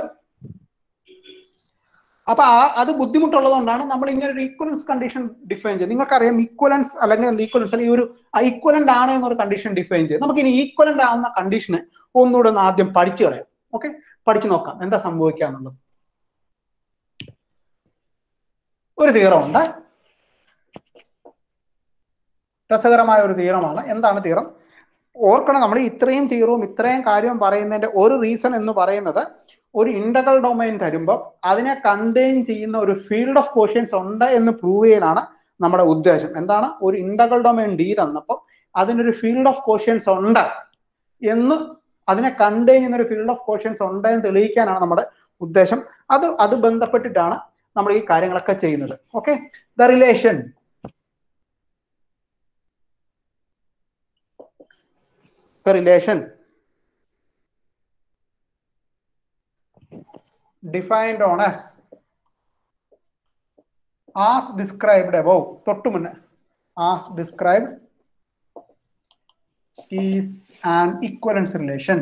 [SPEAKER 1] അപ്പൊ ആ അത് ബുദ്ധിമുട്ടുള്ളത് നമ്മൾ ഇങ്ങനെ ഒരു ഈക്വലൻസ് കണ്ടീഷൻ ഡിഫൈൻ ചെയ്ത് നിങ്ങൾക്കറിയാം ഈക്വലൻസ് അല്ലെങ്കിൽ എന്ത് ഈക്വലൻസ് അല്ലെങ്കിൽ ഈ ഒരു ഈക്വലന്റ് ആണ് എന്നൊരു കണ്ടീഷൻ ഡിഫൈൻ ചെയ്ത് നമുക്ക് ഇനി ഈക്വലന്റ് ആവുന്ന കണ്ടീഷന് ഒന്നുകൂടെ ഒന്ന് ആദ്യം പഠിച്ചു കളയാം ഓക്കെ പഠിച്ചു നോക്കാം എന്താ സംഭവിക്കുക എന്നുള്ളത് ഒരു തീറമുണ്ട് രസകരമായ ഒരു തീറമാണ് എന്താണ് തീറം ഓർക്കണം നമ്മൾ ഇത്രയും തീറവും ഇത്രയും കാര്യവും പറയുന്നതിന്റെ ഒരു റീസൺ എന്ന് പറയുന്നത് ഒരു ഇന്റഗ്രൽ ഡൊമൈൻ തരുമ്പോൾ അതിനെ കണ്ടെയ്ൻ ചെയ്യുന്ന ഒരു ഫീൽഡ് ഓഫ് ക്വസ്റ്റ്യൻസ് ഉണ്ട് എന്ന് പ്രൂവ് ചെയ്യാനാണ് നമ്മുടെ ഉദ്ദേശം എന്താണ് ഒരു ഇന്റഗ്രൽ ഡൊമൈൻ ഡി തന്നപ്പോൾ അതിനൊരു ഫീൽഡ് ഓഫ് ക്വസ്റ്റ്യൻസ് ഉണ്ട് എന്ന് അതിനെ കണ്ടെയ്ൻ ചെയ്യുന്ന ഒരു ഫീൽഡ് ഓഫ് ക്വസ്റ്റ്യൻസ് ഉണ്ട് എന്ന് തെളിയിക്കാനാണ് നമ്മുടെ ഉദ്ദേശം അത് അത് ബന്ധപ്പെട്ടിട്ടാണ് നമ്മൾ ഈ കാര്യങ്ങളൊക്കെ ചെയ്യുന്നത് okay the relation the relation defined on as as described above തൊട്ടു മുന്നേ as described is an equivalence relation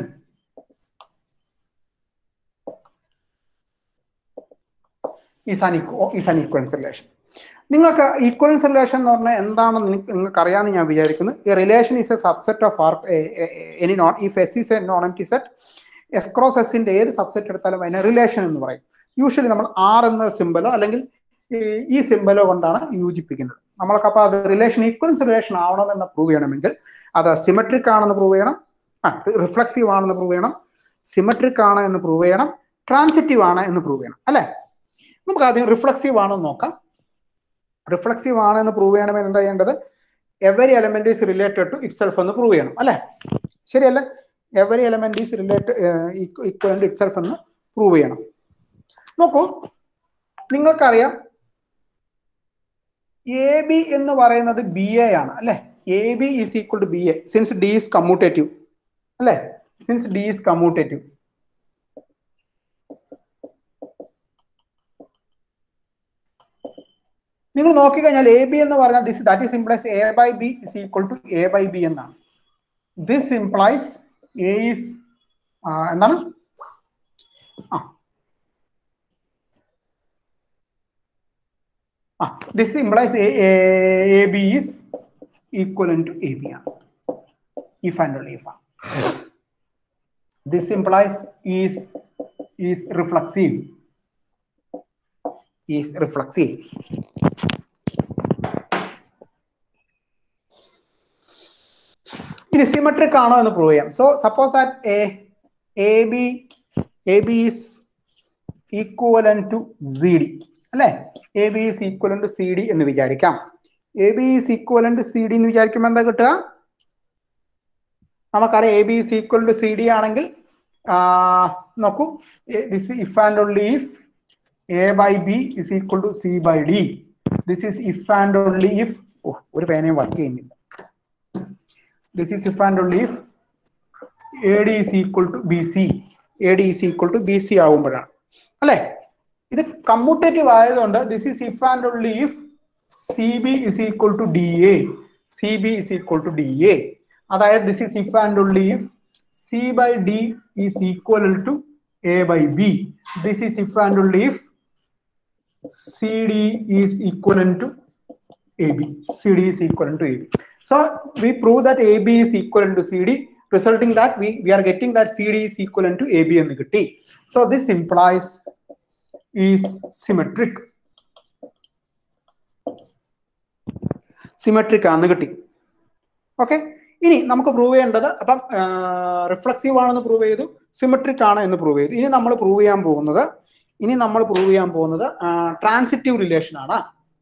[SPEAKER 1] is an equ- is an equivalence relation നിങ്ങൾക്ക് ഈക്വലൻസ് റിലേഷൻ എന്ന് പറഞ്ഞാൽ എന്താണെന്ന് നിങ്ങൾക്ക് നിങ്ങൾക്ക് അറിയാമെന്ന് ഞാൻ വിചാരിക്കുന്നു ഈ relation is a subset of R any non if S is a non empty set S cross എസിന്റെ ഏത് സബ്സെറ്റ് എടുത്താലും അതിനെ റിലേഷൻ എന്ന് പറയും യൂഷ്വലി നമ്മൾ ആർ എന്ന സിമ്പലോ അല്ലെങ്കിൽ ഈ- ഈ സിമ്പലോ കൊണ്ടാണ് യോജിപ്പിക്കുന്നത് നമ്മൾക്ക് അപ്പോൾ അത് റിലേഷൻ ഈക്വലൻസ് റിലേഷൻ ആവണമെന്ന് പ്രൂവ് ചെയ്യണമെങ്കിൽ അത് സിമെട്രിക് ആണെന്ന് പ്രൂവ് ചെയ്യണം ആ റിഫ്ലക്സീവ് ആണെന്ന് പ്രൂവ് ചെയ്യണം സിമെട്രിക് ആണ് എന്ന് പ്രൂവ് ചെയ്യണം ട്രാൻസിറ്റീവ് ആണ് എന്ന് പ്രൂവ് ചെയ്യണം അല്ലേ നമുക്ക് ആദ്യം റിഫ്ലക്സീവ് ആണെന്ന് നോക്കാം റിഫ്ലക്സീവ് ആണ് എന്ന് പ്രൂവ് ചെയ്യണമെങ്കിൽ എന്താ ചെയ്യേണ്ടത് every element is related to itself എന്ന് പ്രൂവ് ചെയ്യണം അല്ലേ ശരിയല്ലേ every element is relate equal to itself എന്ന് പ്രൂവ് ചെയ്യണം നോക്കൂ നിങ്ങൾക്കറിയാം എ ബി എന്ന് പറയുന്നത് ബി എ ആണ് അല്ലെ A B is equal to B A since D is commutative അല്ലെ സിൻസ് ഡി ഈസ് കമ്മ്യൂട്ടേറ്റീവ് നിങ്ങൾ നോക്കിക്കഴിഞ്ഞാൽ എ ബി എന്ന് പറഞ്ഞാൽ this that is implies A by B is equal to A by B എന്നാണ് ദിസ് ഇംപ്ലൈസ് എ ഈസ് എന്താണ് ആ ആ this implies A B is equal to A B ആണ് if and only if this implies is is reflexive is reflexive ഇനി സിമെട്രിക് ആണോ എന്ന് പ്രൂവ് ചെയ്യാം so suppose that A A B A B is equivalent to C D അല്ലെ A B is equivalent to C D എന്ന് വിചാരിക്കാം A B is equivalent to C D എന്ന് വിചാരിക്കുമ്പോൾ എന്താ കിട്ടുക നമുക്കറിയാം A B is equal to C D ആണെങ്കിൽ ആ, നോക്കൂ this if and only if A by B is equal to C by D this is if and only if ഒരു പേനയും വർക്ക് ചെയ്യുന്നില്ല this is if and only if A D is equal to B C A D is equal to B C ആകുമ്പോഴാണ് അല്ലെ ഇത് കമ്മ്യൂട്ടേറ്റീവ് ആയതുകൊണ്ട് this is if and only if C B is equal to D A C B is equal to D A അതായത് this is if and only if C by D is equal to A by B this is if and only if C D is equal to A B C D is equal to A B so we prove that A B is equal to C D resulting that we we are getting that C D is equal to A B എന്ന് കിട്ടി so this implies is symmetric symmetric ആണെന്ന് കിട്ടി ഓക്കെ ഇനി നമുക്ക് പ്രൂവ് ചെയ്യേണ്ടത് അപ്പം റിഫ്ലക്സീവ് ആണെന്ന് പ്രൂവ് ചെയ്തു സിമെട്രിക് ആണ് എന്ന് പ്രൂവ് ചെയ്തു ഇനി നമ്മൾ പ്രൂവ് ചെയ്യാൻ പോകുന്നത് ഇനി നമ്മൾ പ്രൂവ് ചെയ്യാൻ പോകുന്നത് ട്രാൻസിറ്റീവ് റിലേഷൻ ആണ്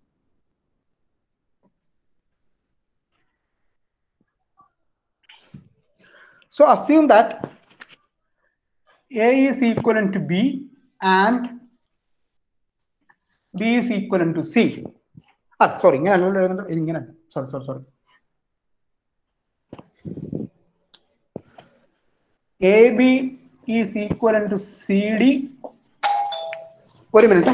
[SPEAKER 1] So assume that A is equivalent to B and B is equivalent to C. ആ സോറി ഇങ്ങനെ അല്ലല്ലോ എഴുതേണ്ടത് ഇത് ഇങ്ങനെ sorry sorry sorry A B is equivalent to C D ഒരു minute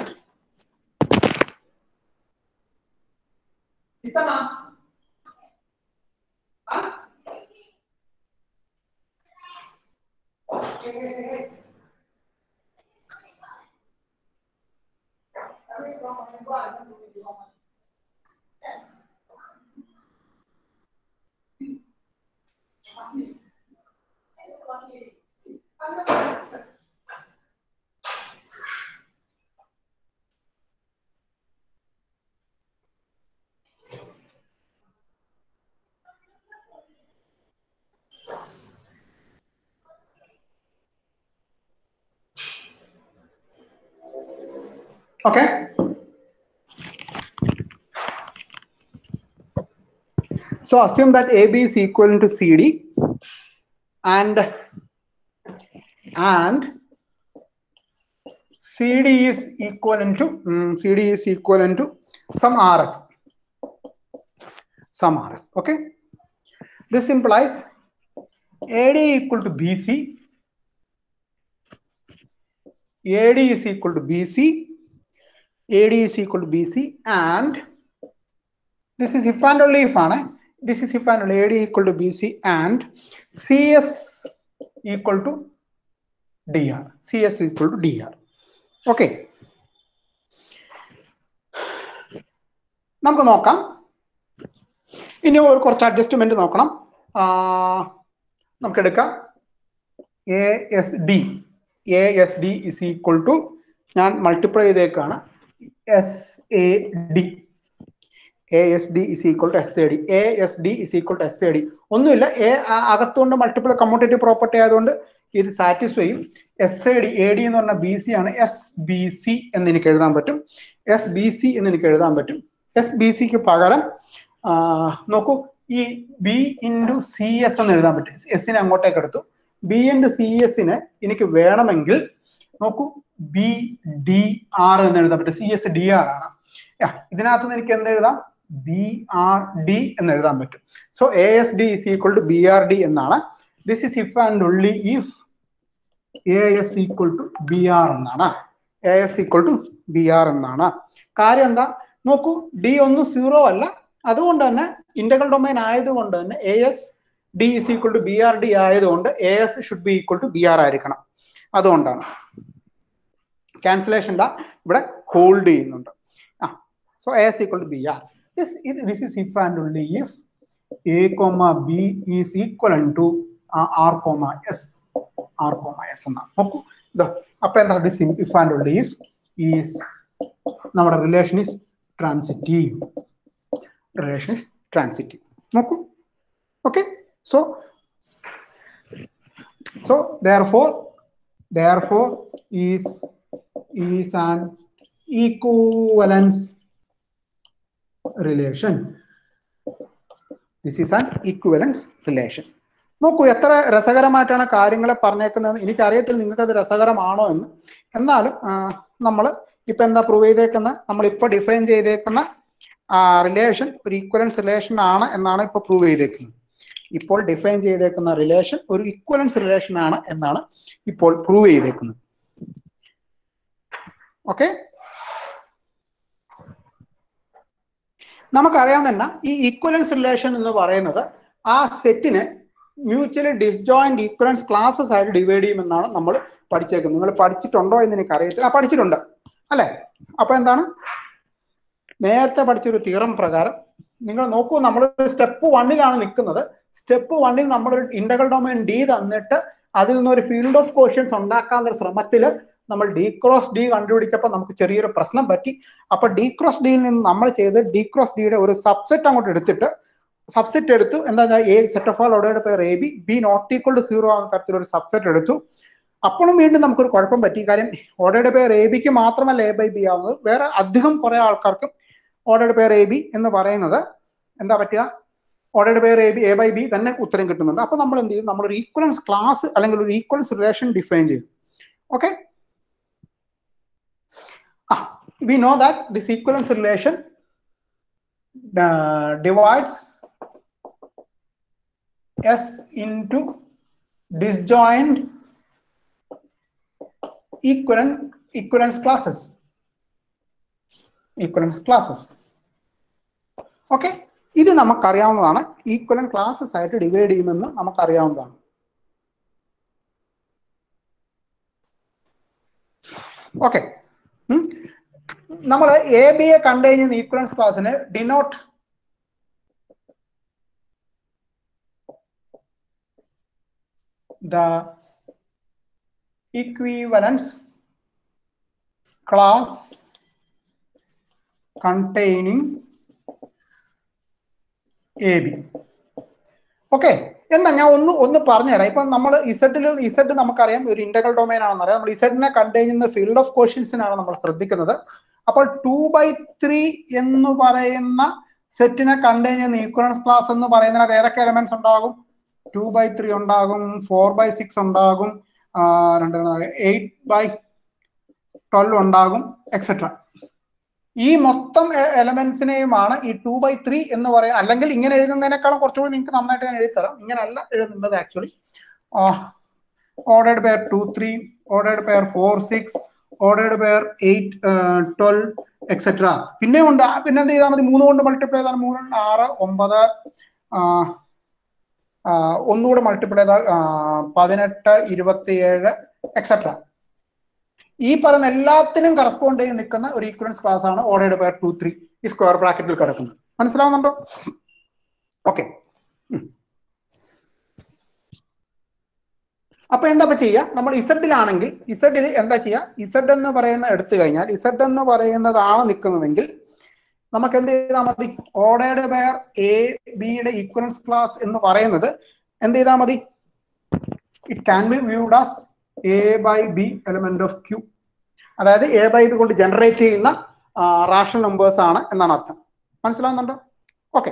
[SPEAKER 1] Okay. So assume that AB is equivalent to CD and and CD is equivalent to mm, CD is equivalent to some RS. Some RS. Okay. This implies AD equal to BC. AD is equal to BC. AD is equal to BC and this is if and only if ആണ് this is if and only AD equal to BC and CS equal to DR CS equal to DR okay നമുക്ക് നോക്കാം ഇനി ഒരു കുറച്ച് അഡ്ജസ്റ്റ്മെന്റ് നോക്കണം ആ, നമുക്ക് എടുക്കാം A S D A S D is equal to ഞാൻ മൾട്ടിപ്ലൈ ചെയ്തേക്കാണ് S A D A S D is equal to S A D A S D is equal to S A D ഒന്നുമില്ല എ അകത്തുകൊണ്ട് മൾട്ടിപ്പിൾ കമ്മ്യൂട്ടേറ്റീവ് പ്രോപ്പർട്ടി ആയതുകൊണ്ട് ഇത് സാറ്റിസ്ഫൈ ചെയ്യും S A D A D എന്ന് പറഞ്ഞാൽ ബി സി ആണ് എസ് ബി സി എന്ന് എനിക്ക് എഴുതാൻ പറ്റും എസ് ബി സി എന്ന് എനിക്ക് എഴുതാൻ പറ്റും എസ് ബി സിക്ക് പകരം ആ, നോക്കൂ ഈ ബി ഇൻറ്റു സി എസ് എന്ന് എഴുതാൻ പറ്റും എസിനെ അങ്ങോട്ടേക്ക് എടുത്തു ബി ഇൻറ്റു സി എസിന് എനിക്ക് വേണമെങ്കിൽ നോക്കൂ ബി ഡി ആർ എന്ന് എഴുതാൻ പറ്റും സി എസ് ഡി ആർ ആണ് Yeah, ഇതിനകത്തുനിന്ന് എനിക്ക് എന്ത് എഴുതാം ബി ആർ ഡി എന്ന് എഴുതാൻ പറ്റും so A S D is equal to B R D എന്നാണ് this is if and only if A S equal to B R എന്നാണ് A S equal to B R എന്നാണ് കാര്യം എന്താ നോക്കൂ ഡി ഒന്നും സീറോ അല്ല അതുകൊണ്ട് തന്നെ ഇന്റഗ്രൽ ഡൊമൈൻ ആയതുകൊണ്ട് തന്നെ A S D is equal to B R D ആയതുകൊണ്ട് A S should be equal to B R ആയിരിക്കണം അതുകൊണ്ടാണ് ക്യാൻസലേഷൻ ഇവിടെ ഹോൾഡ് ചെയ്യുന്നുണ്ട് ആ so A S equal to B R this this is if and only if A comma B is equal to R comma S R comma S എന്നാണ് നോക്കൂ ഇതോ അപ്പൊ എന്താ this if and only if is നമ്മുടെ relation is transitive relation is transitive നോക്കൂ okay so so therefore therefore is is an equivalence relation this is an equivalence relation നോക്കൂ എത്ര രസകരമായിട്ടാണ് കാര്യങ്ങളെ പറഞ്ഞേക്കുന്നത് എനിക്കറിയത്തില്ല നിങ്ങൾക്ക് അത് രസകരമാണോ എന്ന് എന്നാലും നമ്മൾ ഇപ്പൊ എന്താ പ്രൂവ് ചെയ്തേക്കുന്ന നമ്മൾ ഇപ്പൊ ഡിഫൈൻ ചെയ്തേക്കുന്ന റിലേഷൻ ഒരു ഈക്വലൻസ് റിലേഷൻ ആണ് എന്നാണ് ഇപ്പൊ പ്രൂവ് ചെയ്തേക്കുന്നത് ഇപ്പോൾ ഡിഫൈൻ ചെയ്തേക്കുന്ന റിലേഷൻ ഒരു ഇക്വലൻസ് റിലേഷൻ ആണ് എന്നാണ് ഇപ്പോൾ പ്രൂവ് ചെയ്തേക്കുന്നത് ഓക്കെ നമുക്കറിയാം തന്നെ ഈ ഈക്വലൻസ് റിലേഷൻ എന്ന് പറയുന്നത് ആ സെറ്റിനെ മ്യൂച്വലി ഡിസ്ജോയിന്റ് ഈക്വലൻസ് ക്ലാസ്സസ് ആയിട്ട് ഡിവൈഡ് ചെയ്യുമെന്നാണ് നമ്മൾ പഠിച്ചേക്കുന്നത് നിങ്ങൾ പഠിച്ചിട്ടുണ്ടോ എന്ന് എനിക്ക് അറിയത്തില്ല ആ പഠിച്ചിട്ടുണ്ട് അല്ലെ അപ്പൊ എന്താണ് നേരത്തെ പഠിച്ചൊരു തിയറം പ്രകാരം നിങ്ങൾ നോക്കൂ നമ്മൾ സ്റ്റെപ്പ് വണ്ണിലാണ് നിൽക്കുന്നത് സ്റ്റെപ്പ് വണ്ണിൽ നമ്മളൊരു ഇന്റഗ്രൽ ഡൊമൈൻ ഡി തന്നിട്ട് അതിൽ നിന്നൊരു ഫീൽഡ് ഓഫ് ക്വസ്റ്റ്യൻസ് ഉണ്ടാക്കാനുള്ള ശ്രമത്തിൽ നമ്മൾ ഡി ക്രോസ് ഡി കണ്ടുപിടിച്ചപ്പോൾ നമുക്ക് ചെറിയൊരു പ്രശ്നം പറ്റി അപ്പൊ ഡി ക്രോസ് ഡിയിൽ നിന്ന് നമ്മൾ ചെയ്ത് ഡി ക്രോസ് ഡിയുടെ ഒരു സബ്സെറ്റ് അങ്ങോട്ട് എടുത്തിട്ട് സബ്സെറ്റ് എടുത്തു എന്താ A set of all ordered pair A B B not equal to zero ആവുന്ന തരത്തിലൊരു സബ്സെറ്റ് എടുത്തു അപ്പോഴും വീണ്ടും നമുക്കൊരു കുഴപ്പം പറ്റി കാര്യം ഓർഡറുടെ പേർ എ ബിക്ക് മാത്രമല്ല എ ബൈ ബി ആവുന്നത് വേറെ അധികം കുറെ ആൾക്കാർക്കും ഓർഡറുടെ പേർ എ ബി എന്ന് പറയുന്നത് എന്താ പറ്റുക ordered pair A B A by B തന്നെ ഉത്തരം കിട്ടുന്നുണ്ട് അപ്പൊ നമ്മൾ എന്ത് ചെയ്യും നമ്മളൊരു ഈക്വലൻസ് ക്ലാസ് അല്ലെങ്കിൽ ഒരു ഈക്വലൻസ് റിലേഷൻ ഡിഫൈൻ ചെയ്യും ഓക്കെ ആ we know that this equivalence relation divides S into disjoint equivalence equivalence classes equivalence classes okay ഇത് നമുക്കറിയാവുന്നതാണ് ഈക്വലൻ ക്ലാസ്സസ് ആയിട്ട് ഡിവൈഡ് ചെയ്യുമെന്ന് നമുക്കറിയാവുന്നതാണ് ഓക്കെ നമ്മൾ എ ബി എ കണ്ടു കഴിഞ്ഞ ഈക്വലൻസ് ക്ലാസ്സിന് denote the equivalence class containing A B okay എന്നാ ഞാൻ ഒന്ന് ഒന്ന് പറഞ്ഞുതരാം ഇപ്പൊ നമ്മൾ ഇസഡിൽ ഇസഡ് നമുക്കറിയാം ഒരു ഇന്റഗ്രൽ ഡൊമൈൻ ആണെന്ന് അറിയാം നമ്മൾ ഇസഡിനെ കണ്ടെയ്യുന്ന ഫീൽഡ് ഓഫ് ക്വസ്റ്റ്യൻസിനാണ് നമ്മൾ ശ്രദ്ധിക്കുന്നത് അപ്പോൾ ടു ബൈ ത്രീ എന്ന് പറയുന്ന സെറ്റിനെ കണ്ടെയ്ൻ ചെയ്യുന്ന ഈക്വലൻസ് ക്ലാസ് എന്ന് പറയുന്നതിനകത്ത് ഏതൊക്കെ എലമെന്റ്സ് ഉണ്ടാകും ടു ബൈ ത്രീ ഉണ്ടാകും ഫോർ ബൈ സിക്സ് ഉണ്ടാകും രണ്ട് എയ്റ്റ് ബൈ ട്വൽവ് ഉണ്ടാകും എക്സെട്ര ഈ മൊത്തം എലമെന്റ്സിനെയുമാണ് ഈ ടു ബൈ ത്രീ എന്ന് പറയാം അല്ലെങ്കിൽ ഇങ്ങനെ എഴുതുന്നതിനേക്കാളും കുറച്ചുകൂടി നിങ്ങൾക്ക് നന്നായിട്ട് ഞാൻ എഴുതിത്തരാം ഇങ്ങനെയല്ല എഴുതുന്നത് actually ordered pair two three ordered pair four six ordered pair eight twelve et cetera പിന്നെ ഉണ്ട് പിന്നെ എന്ത് ചെയ്താൽ മതി മൂന്ന് കൊണ്ട് മൾട്ടിപ്ലൈ ചെയ്താൽ മൂന്ന് ആറ് ഒമ്പത് ഒന്നുകൂടെ മൾട്ടിപ്ലൈ ചെയ്താൽ പതിനെട്ട് ഇരുപത്തിയേഴ് എക്സെട്ര ഈ പറയുന്ന എല്ലാത്തിനും കറസ്പോണ്ട് ചെയ്ത് നിൽക്കുന്ന ഒരു ഈക്വലൻസ് ക്ലാസ് ആണ് ഓർഡേഡ് പെയർ ടു ത്രീ ഈ സ്ക്വയർ ബ്രാക്കറ്റിൽ കിടക്കുന്നത് മനസ്സിലാവുന്നുണ്ടോ ഓക്കെ അപ്പൊ എന്താ ചെയ്യുക നമ്മൾ ഇസഡിലാണെങ്കിൽ ഇസഡിൽ എന്താ ചെയ്യുക ഇസഡ് എന്ന് പറയുന്ന എടുത്തു കഴിഞ്ഞാൽ ഇസഡ് എന്ന് പറയുന്നതാണ് നിൽക്കുന്നതെങ്കിൽ നമുക്ക് എന്ത് ചെയ്താൽ മതി ഓർഡേഡ് പെയർ എ ബിയുടെ ഈക്വലൻസ് ക്ലാസ് എന്ന് പറയുന്നത് എന്ത് ചെയ്താൽ മതി it can be viewed as A by B element of Q അതായത് എ ബൈ ബി കൊണ്ട് ജനറേറ്റ് ചെയ്യുന്ന റാഷണൽ നമ്പേഴ്സ് ആണ് എന്നാണ് അർത്ഥം മനസ്സിലാവുന്നുണ്ടോ ഓക്കെ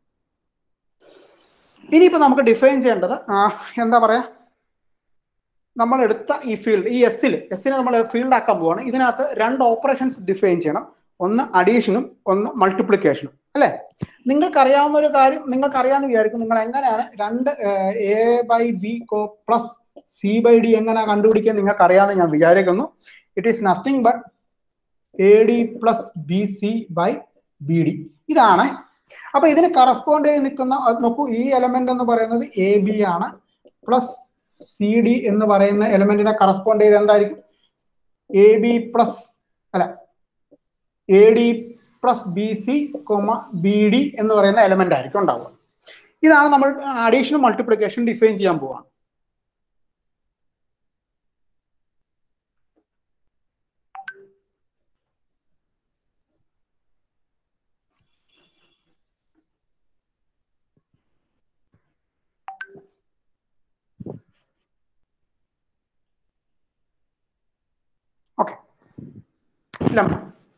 [SPEAKER 1] ഇനിയിപ്പോ നമുക്ക് ഡിഫൈൻ ചെയ്യേണ്ടത് എന്താ പറയാ നമ്മൾ എടുത്ത ഈ ഫീൽഡ് ഈ എസ്സിൽ എസ്സിനെ നമ്മൾ ഫീൽഡ് ആക്കാൻ പോവാണ് ഇതിനകത്ത് രണ്ട് ഓപ്പറേഷൻസ് ഡിഫൈൻ ചെയ്യണം ഒന്ന് അഡീഷനും ഒന്ന് മൾട്ടിപ്ലിക്കേഷനും അല്ലെ നിങ്ങൾക്ക് അറിയാവുന്ന ഒരു കാര്യം നിങ്ങൾക്ക് അറിയാമെന്ന് വിചാരിക്കും നിങ്ങൾ എങ്ങനെയാണ് രണ്ട് എ ബൈ ബി കോ പ്ലസ് സി ബൈ ഡി എങ്ങനെ കണ്ടുപിടിക്കാൻ നിങ്ങൾക്ക് അറിയാമെന്ന് ഞാൻ വിചാരിക്കുന്നു it is nothing but A D plus B C by B D ഇതാണ് അപ്പൊ ഇതിന് കറസ്പോണ്ട് ചെയ്ത് നിൽക്കുന്ന അത് നോക്കൂ ഈ എലമെന്റ് എന്ന് പറയുന്നത് എ ബി ആണ് പ്ലസ് സി ഡി എന്ന് പറയുന്ന എലമെന്റിനെ കറസ്പോണ്ട് ചെയ്ത് എന്തായിരിക്കും എ ബി പ്ലസ് അല്ല A D plus B C comma B D എന്ന് പറയുന്ന എലമെന്റ് ആയിരിക്കും ഉണ്ടാവുക ഇതാണ് നമ്മൾ അഡീഷനും മൾട്ടിപ്ലിക്കേഷൻ ഡിഫൈൻ ചെയ്യാൻ പോവാണ് ഓക്കെ ലംബ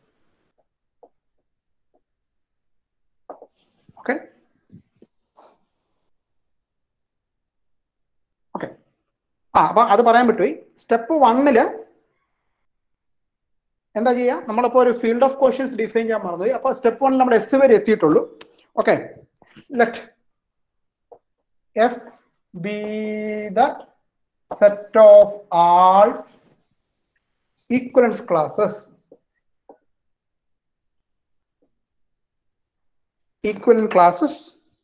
[SPEAKER 1] ഓക്കെ ഓക്കെ ആ അപ്പൊ അത് പറയാൻ പറ്റുപോയി സ്റ്റെപ്പ് വണ്ണില് എന്താ ചെയ്യുക നമ്മളിപ്പോ ഒരു ഫീൽഡ് ഓഫ് ക്വസ്റ്റ്യൻസ് ഡിഫൈൻ ചെയ്യാൻ മറന്നുപോയി അപ്പൊ സ്റ്റെപ്പ് വണ്ണിൽ നമ്മൾ എസ് വരെ എത്തിയിട്ടുള്ളൂ okay let F be the set of all equivalence classes equivalent classes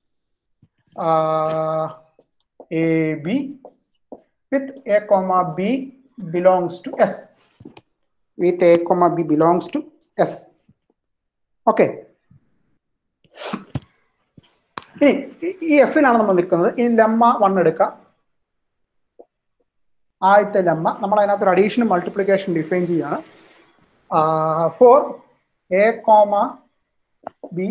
[SPEAKER 1] uh, a b with a comma b belongs to s with a comma b belongs to s okay ഇനി ഈ എഫിലാണ് നമ്മൾ നിൽക്കുന്നത് ഇനി ലെമ്മ വൺ എടുക്കാം ആദ്യത്തെ ലെമ്മ നമ്മൾ അതിനകത്ത് ഒരു അഡീഷണൽ മൾട്ടിപ്ലിക്കേഷൻ ഡിഫൈൻ ചെയ്യാണ് for A comma B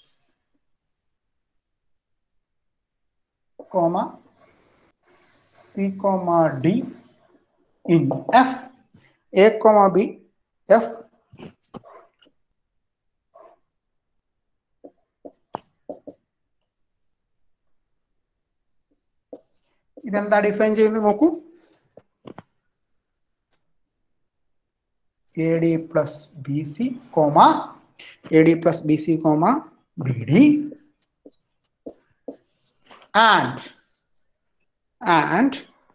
[SPEAKER 1] comma C comma D in F A comma B F ഇതെന്താ ഡിഫൈൻ ചെയ്യുന്നത് നോക്കൂ A D plus B C comma A D plus B C comma B D and and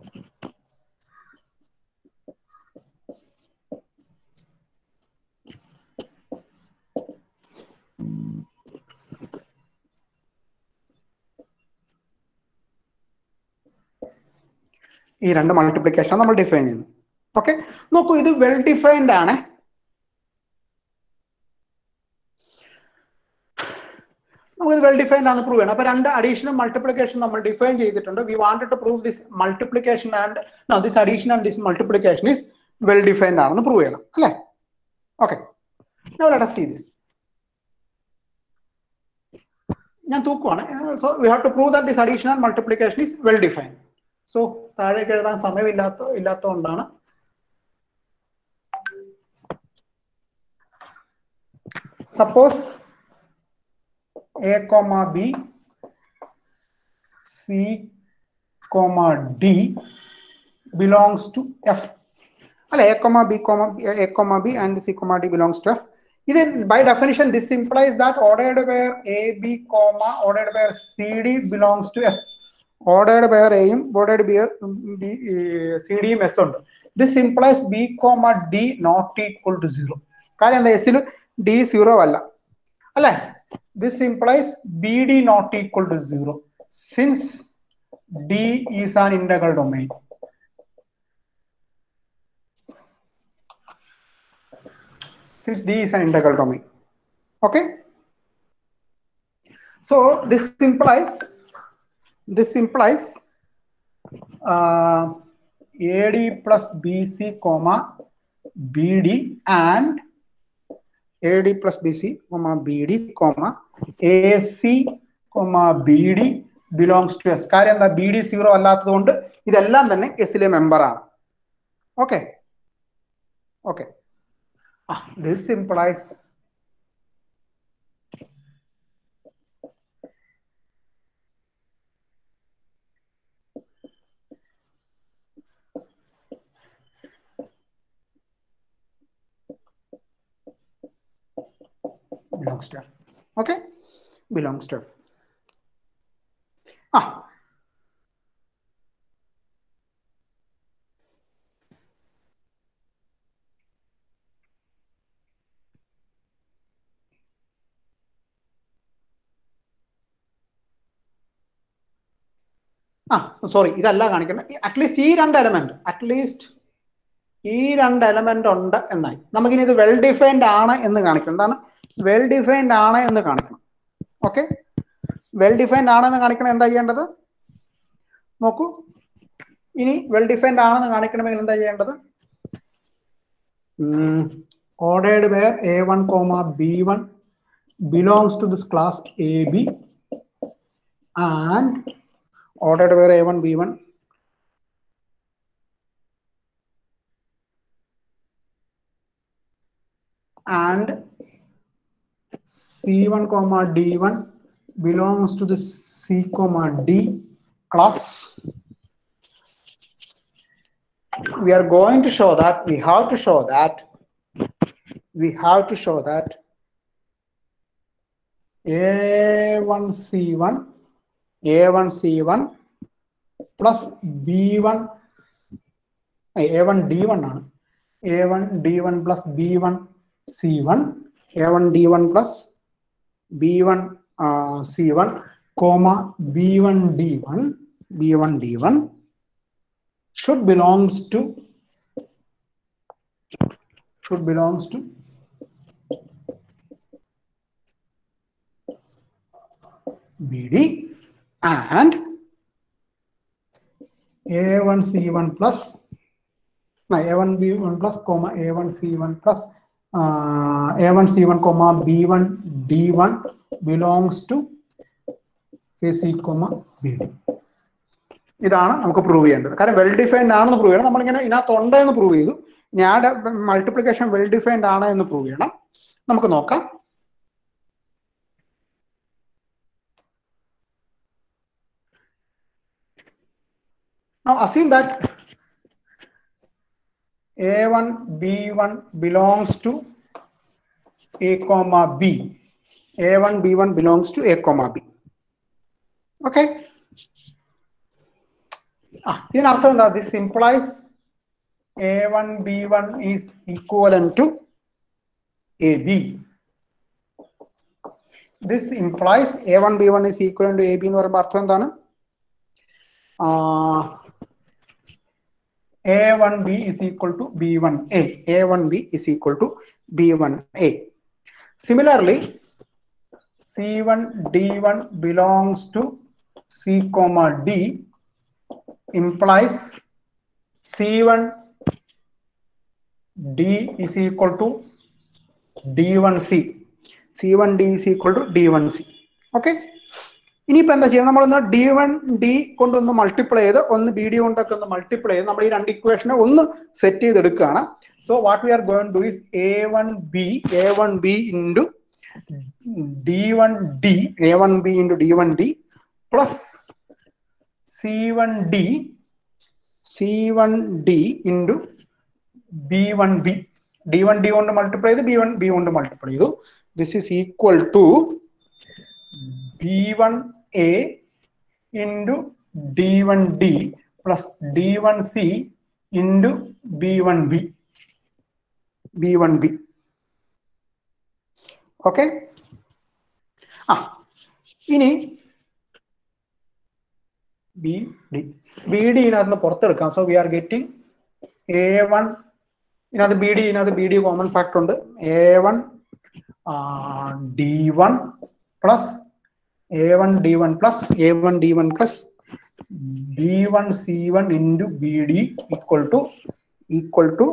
[SPEAKER 1] ഈ രണ്ട് മൾട്ടിപ്ലിക്കേഷൻ നമ്മൾ ഡിഫൈൻ ചെയ്യുന്നു ഓക്കെ നോക്കൂ ഇത് വെൽ ഡിഫൈൻഡ് ആണ് നമുക്ക് വെൽ ഡിഫൈൻഡ് ആണ് പ്രൂവ് ചെയ്യണം അപ്പൊ രണ്ട് അഡീഷണൽ മൾട്ടിപ്ലിക്കേഷൻ നമ്മൾ ഡിഫൈൻ ചെയ്തിട്ടുണ്ട് we wanted to prove this multiplication and no this addition and this multiplication is well defined ആണെന്ന് പ്രൂവ് ചെയ്യണം അല്ലേ okay no let see this ഞാൻ തൂക്കുവാണ് so we have to prove that this addition and multiplication is well defined so താഴേക്ക് എഴുതാൻ സമയമില്ലാത്ത ഇല്ലാത്തതുകൊണ്ടാണ് suppose a comma b c comma d belongs to f അല്ല a comma b comma a comma b and c comma d belongs to f ഇത് by definition this implies that ordered pair a b comma ordered pair c d belongs to s ordered pair a യും ordered pair b c d യും s ഉണ്ട് this implies b comma d not equal to 0 കാര്യം എന്താ എസിൽ ഡി സീറോ അല്ല അല്ലെ this implies B D not equal to zero since D is an integral domain since D is an integral domain. Okay. So this implies this implies uh, AD plus BC comma BD and AD plus BC comma BD comma AC comma BD belongs to S. കാര്യം എന്താ ബി ഡി സീറോ അല്ലാത്തത് കൊണ്ട് ഇതെല്ലാം തന്നെ എസിലെ മെമ്പറാണ് okay okay Ah, this implies belongs to F okay belongs to F ആ ആ സോറി ഇതല്ല കാണിക്കുന്നത് അറ്റ്ലീസ്റ്റ് ഈ രണ്ട് എലമെന്റ് അറ്റ്ലീസ്റ്റ് ഈ രണ്ട് എലമെന്റ് ഉണ്ട് എന്നായി നമുക്കിനി ഇത് വെൽ ഡിഫൈൻഡ് ആണ് എന്ന് കാണിക്കണം എന്താണ് വെൽ ഡിഫൈൻഡ് ആണ് എന്ന് കാണിക്കണം ഓക്കെ വെൽ ഡിഫൈൻഡ് ആണെന്ന് കാണിക്കണം എന്താ ചെയ്യേണ്ടത് നോക്കൂ ഇനി വെൽ ഡിഫൈൻഡ് ആണെന്ന് കാണിക്കണമെങ്കിൽ എന്താ ചെയ്യേണ്ടത് ordered pair A one comma B one belongs to this class A B and ordered pair A one B one and c1 comma d1 belongs to the c comma d class we are going to show that we have to show that we have to show that a1 c1 a1 c1 plus b1 a1 d1 ആണ് a1 d1 plus b1 c1 a1 d1 plus b1 uh, c1 comma b1 d1 b1 d1 should belongs to should belongs to bd and a1 c1 plus no, a1 b1 plus comma a1 c1 plus uh, a1 c1 comma b1 d1 belongs to ac comma bd ഇതാണ് നമുക്ക് പ്രൂവ് ചെയ്യേണ്ടത് കാരണം വെൽ ഡിഫൈൻഡ് ആണെന്ന് പ്രൂവ് ചെയ്യണം നമ്മളിങ്ങനെ ഇതിനകത്ത് ഉണ്ട് എന്ന് പ്രൂവ് ചെയ്തു ഞാൻ മൾട്ടിപ്ലിക്കേഷൻ വെൽ ഡിഫൈൻഡ് ആണ് എന്ന് പ്രൂവ് ചെയ്യണം നമുക്ക് നോക്കാം Now assume that A1, B1 belongs to A comma B. A1, B1 belongs to A comma B. Okay. Ah, ഇതിനർത്ഥം എന്താ this implies A one B one is equivalent to A B this implies A one B one is equivalent to A B എന്ന് പറയുമ്പോൾ അർത്ഥം എന്താണ് A one B is equal to B one A A one B is equal to B one A similarly C one D one belongs to C comma D implies C1 D is equal to D1C. C1 D is equal to D1C. Okay ഇനിയിപ്പോൾ എന്താ ചെയ്യുക നമ്മളൊന്ന് ഡി വൺ ഡി കൊണ്ടൊന്ന് മൾട്ടിപ്ലൈ ചെയ്ത് ഒന്ന് ബി ഡി കൊണ്ടൊക്കെ ഒന്ന് മൾട്ടിപ്ലൈ ചെയ്ത് നമ്മൾ ഈ രണ്ട് ഇക്വേഷനെ ഒന്ന് സെറ്റ് ചെയ്തെടുക്കുകയാണ് so what we are going to is A one B A one B into D one D A one B into D one D plus C1D C1D into B1B D1D കൊണ്ട് മൾട്ടിപ്ലൈ ചെയ്ത് B1 B കൊണ്ട് മൾട്ടിപ്ലൈ ചെയ്തു this is equal to B1A into D1D plus D1C into B1B B1B okay ആ ഇനി ബി ഡി ബി ഡി ഇതിനകത്ത് നിന്ന് പുറത്തെടുക്കാം so we are getting A one ഇതിനകത്ത് ബി ഡി ഇതിനകത്ത് ബി ഡി കോമൺ ഫാക്ടർ ഉണ്ട് A one D one plus A one D one plus A one D one plus B one C one into B D equal to equal to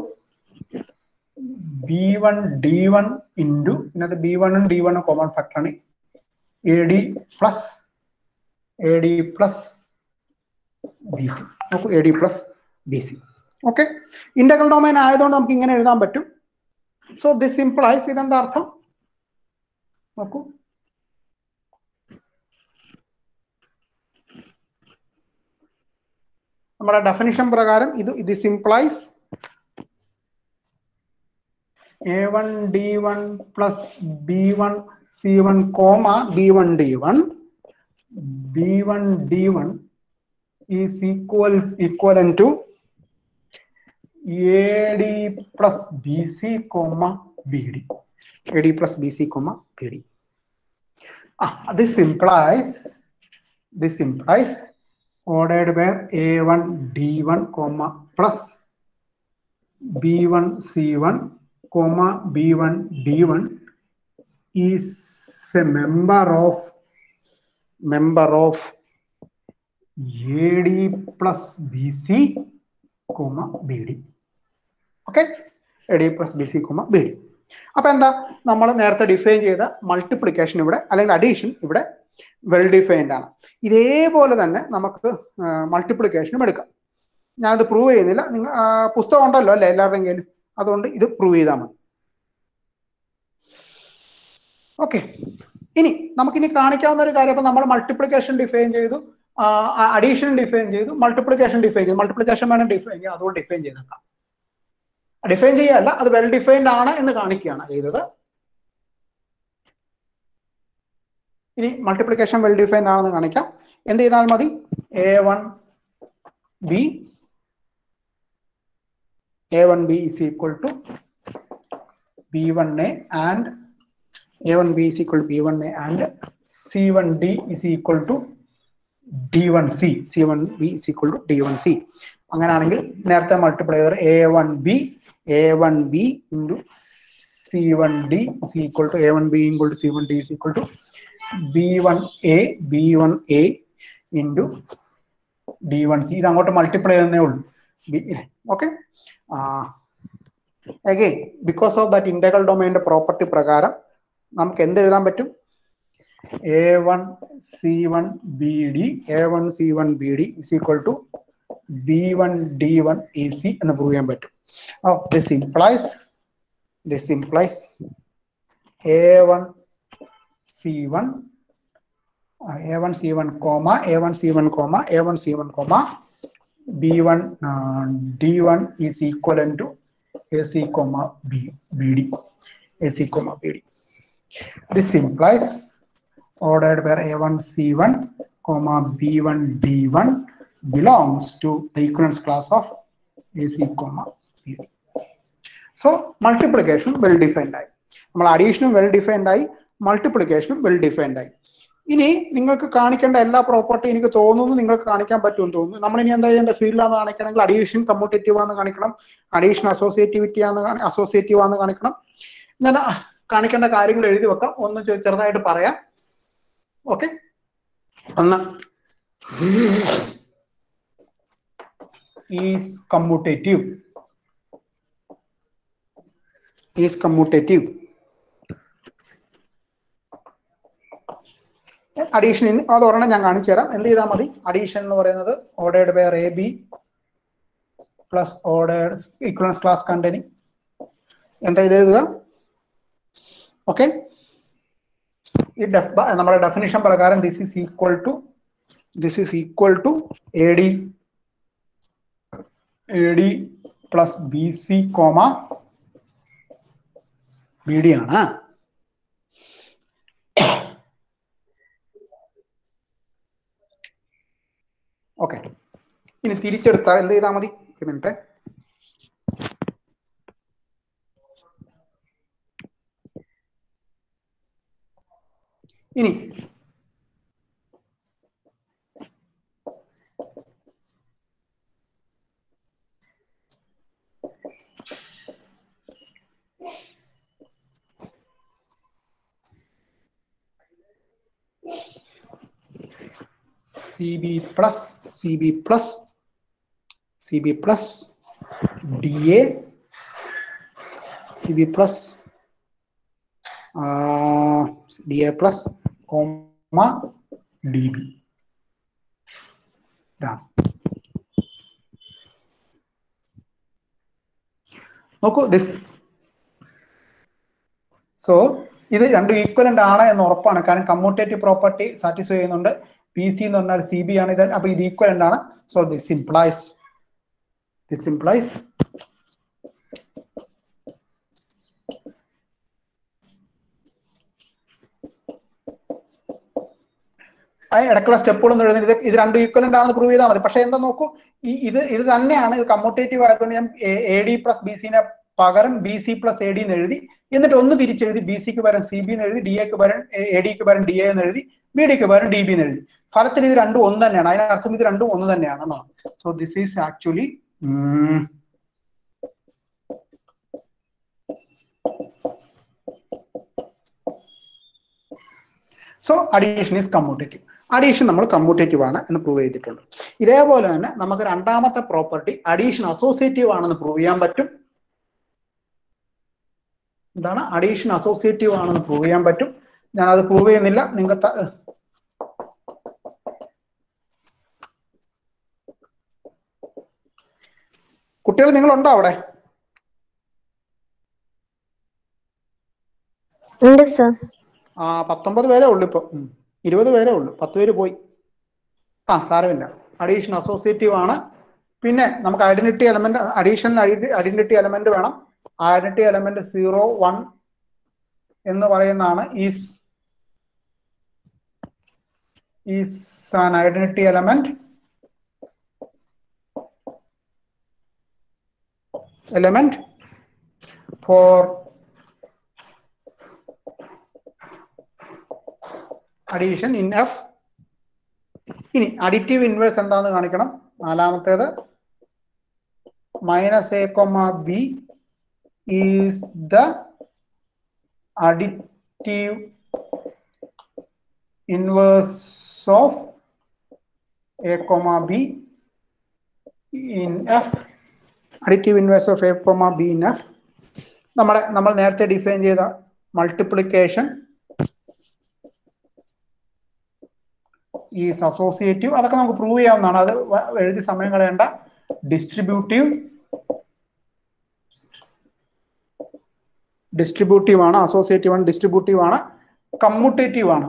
[SPEAKER 1] B one D one into ഇതിനകത്ത് ബി വണ്ണും ഡി വണ്ണും കോമൺ ഫാക്ടറാണ് A D plus A D plus B C നോക്കൂ A D plus B C okay integral domain ആയതുകൊണ്ട് നമുക്ക് ഇങ്ങനെ എഴുതാൻ പറ്റും സോ ദിസ് ഇംപ്ലൈസ് ഇതെന്താ അർത്ഥം നോക്കൂ നമ്മുടെ ഡെഫിനിഷൻ പ്രകാരം ഇത് this implies A one D one plus B one C one comma B one D one B one D one is equal equivalent to A D plus B C comma B D A D plus B C comma B D Ah, this implies this implies ordered where a1 d1 comma plus b1 c1 comma b1 d1 is a member of member of ad plus bc comma bd okay ad plus bc comma bd അപ്പൊ എന്താ നമ്മൾ നേരത്തെ ഡിഫൈൻ ചെയ്ത മൾട്ടിപ്ലിക്കേഷൻ ഇവിടെ അല്ലെങ്കിൽ അഡീഷൻ ഇവിടെ വെൽ ഡിഫൈൻഡ് ആണ് ഇതേപോലെ തന്നെ നമുക്ക് മൾട്ടിപ്ലിക്കേഷനും എടുക്കാം ഞാനത് പ്രൂവ് ചെയ്യുന്നില്ല നിങ്ങൾ ആ, പുസ്തകം ഉണ്ടല്ലോ അല്ലേ എല്ലാവരുടെയും കയ്യിലും അതുകൊണ്ട് ഇത് പ്രൂവ് ചെയ്താൽ മതി ഓക്കെ ഇനി നമുക്കിനി കാണിക്കാവുന്ന ഒരു കാര്യം ഇപ്പൊ നമ്മൾ മൾട്ടിപ്ലിക്കേഷൻ ഡിഫൈൻ ചെയ്തു അഡീഷൻ ഡിഫൈൻ ചെയ്തു മൾട്ടിപ്ലിക്കേഷൻ ഡിഫൈൻ ചെയ്തു മൾട്ടിപ്ലിക്കേഷൻ വേണം ഡിഫൈൻ ചെയ്യാം അതുകൊണ്ട് ഡിഫൈൻ ചെയ്തേക്കാം ഡിഫൈൻ ചെയ്യല്ല അത് വെൽ ഡിഫൈൻഡ് ആണ് എന്ന് കാണിക്കുകയാണ് ചെയ്തത് ഇനി മൾട്ടിപ്ലിക്കേഷൻ വെൽ ഡിഫൈൻഡ് ആണെന്ന് കാണിക്കാം എന്ത് ചെയ്താൽ മതി A one B A one B is equal to B one A and A one B is equal B one A and C one D is equal to D one C C one B is equal to D one C അങ്ങനെയാണെങ്കിൽ നേരത്തെ multiplier A one B A one B into C one D is equal to A one B equal to C one D is equal to B one A B one A into D one C ഇത് അങ്ങോട്ട് മൾട്ടിപ്ലൈ ചെയ്യുന്നേ ഉള്ളൂ B okay again because of that integral ഡൊമൈൻ്റെ പ്രോപ്പർട്ടി പ്രകാരം നമുക്ക് എന്ത് എഴുതാൻ പറ്റും A one C one B D A one C one B D is equal to B one D one A C എന്ന് പ്രൂവ് ചെയ്യാൻ പറ്റും oh this implies this implies A one C one A one C one comma A one C one comma A one C one comma B one D one is equivalent to A C comma B B D A C comma B D this implies ordered where a1 c1 comma b1 d1 belongs to the equivalence class of ac comma b so multiplication well defined ആയി നമ്മൾ അഡീഷനും വെൽ ഡിഫൈൻഡ് ആയി മൾട്ടിപ്ലിക്കേഷനും വെൽ ഡിഫൈൻഡ് ആയി ഇനി നിങ്ങൾക്ക് കാണിക്കേണ്ട എല്ലാ പ്രോപ്പർട്ടി എനിക്ക് തോന്നുന്നു നിങ്ങൾക്ക് കാണിക്കാൻ പറ്റുമെന്ന് തോന്നുന്നു നമ്മൾ ഇനി എന്താ ചെയ്യേണ്ട ഫീൽഡാന്ന് കാണിക്കണമെങ്കിൽ അഡീഷൻ കമ്മ്യൂട്ടേറ്റീവ് ആണെന്ന് കാണിക്കണം അഡീഷൻ അസോസിയേറ്റിവിറ്റി ആണെന്ന് അസോസിയേറ്റീവ് ആണെന്ന് കാണിക്കണം ഞാൻ കാണിക്കേണ്ട കാര്യങ്ങൾ എഴുതി വെക്കാം ഒന്ന് ചെ- ചെറുതായിട്ട് പറയാം ഓക്കെ ഒന്ന് is commutative is commutative addition അത് ഒരെണ്ണം ഞാൻ കാണിച്ചു തരാം എന്ത് ചെയ്താൽ മതി അഡീഷൻ എന്ന് പറയുന്നത് ordered pair A B plus ordered equivalence class containing എന്താ ഇത് എഴുതുക ഓക്കെ ഈ ഡെഫ് നമ്മുടെ ഡെഫിനിഷൻ പ്രകാരം this is equal to this is equal to A D A D plus B C comma B D ആണ് ഓക്കെ ഇനി തിരിച്ചെടുത്താൽ എന്ത് ചെയ്താൽ മതി ഒരു മിനിറ്റ് ഇനി C B plus C B plus C B plus D A C B plus D A plus comma D B ഇതാണ് നോക്കൂ ദിസ് സോ ഇത് രണ്ടും ഈക്വലന്റ് ആണ് എന്ന് ഉറപ്പാണ് കാരണം കമ്മ്യൂട്ടേറ്റീവ് പ്രോപ്പർട്ടി സാറ്റിസ്ഫൈ ചെയ്യുന്നുണ്ട് പി സി എന്ന് പറഞ്ഞാൽ സി ബി ആണ് ഇത് അപ്പൊ ഇത് ഈക്വലന്റ് ആണ് so this implies this implies ആ ഇടയ്ക്കുള്ള സ്റ്റെപ്പുകളൊന്നും എഴുതുന്നത് ഇത് ഇത് രണ്ടും ഈക്വലന്റ് ആണെന്ന് പ്രൂവ് ചെയ്താൽ മതി പക്ഷെ എന്താ നോക്കൂ ഈ ഇത് ഇത് തന്നെയാണ് ഇത് കമ്മോട്ടേറ്റീവ് ആയതുകൊണ്ട് ഞാൻ എ ഡി പ്ലസ് ബി സിനെ പകരം B C plus A D എന്ന് എഴുതി എന്നിട്ട് ഒന്ന് തിരിച്ചെഴുതി ബി സിക്ക് പകരം സി ബി എന്ന് എഴുതി ഡി എക്ക് പകരം എ ഡിക്ക് പകരം ഡി എ എന്ന് എഴുതി ബി ഡിക്ക് പകരം ഡി ബി എന്ന് എഴുതി ഫലത്തിൽ ഇത് രണ്ടും ഒന്ന് തന്നെയാണ് അതിനർത്ഥം ഇത് രണ്ടും ഒന്ന് തന്നെയാണ് എന്നാണ് so this is actually so addition is commutative addition നമ്മൾ കമ്മ്യൂട്ടേറ്റീവ് ആണ് എന്ന് പ്രൂവ് ചെയ്തിട്ടുണ്ട് ഇതേപോലെ തന്നെ നമുക്ക് രണ്ടാമത്തെ പ്രോപ്പർട്ടി അഡീഷൻ അസോസിയേറ്റീവ് ആണെന്ന് പ്രൂവ് ചെയ്യാൻ പറ്റും എന്താണ് അഡീഷൻ അസോസിയേറ്റീവ് ആണെന്ന് പ്രൂവ് ചെയ്യാൻ പറ്റും ഞാൻ അത് പ്രൂവ് ചെയ്യുന്നില്ല നിങ്ങൾ കുട്ടികൾ നിങ്ങളുണ്ടോ അവിടെ
[SPEAKER 3] ഉണ്ട് സർ
[SPEAKER 1] ആ പത്തൊമ്പത് പേരേ ഉള്ളൂ ഇപ്പൊ ഉം. ഇരുപത് പേരേ ഉള്ളൂ പത്ത് പേര് പോയി ആ സാരമില്ല അഡീഷൻ അസോസിയേറ്റീവ് ആണ് പിന്നെ നമുക്ക് identity element additional identity element വേണം ഐഡന്റിറ്റി എലമെന്റ് സീറോ വൺ എന്ന് പറയുന്നതാണ് is is an identity element element for addition in F ഇനി അഡിറ്റീവ് ഇൻവേഴ്സ് എന്താന്ന് കാണിക്കണം നാലാമത്തേത് minus A comma B is the additive inverse of A comma B in F additive inverse of A comma B in F നമ്മുടെ നമ്മൾ നേരത്തെ ഡിഫൈൻ ചെയ്ത മൾട്ടിപ്ലിക്കേഷൻ ഈസ് അസോസിയേറ്റീവ് അതൊക്കെ നമുക്ക് പ്രൂവ് ചെയ്യാവുന്നതാണ് അത് വ- എഴുതി സമയം കളയേണ്ട ഡിസ്ട്രിബ്യൂട്ടീവ് ഡിസ്ട്രിബ്യൂട്ടീവ് ആണ് അസോസിയേറ്റീവ് ആണ് ഡിസ്ട്രിബ്യൂട്ടീവ് ആണ് കമ്മ്യൂട്ടേറ്റീവ് ആണ്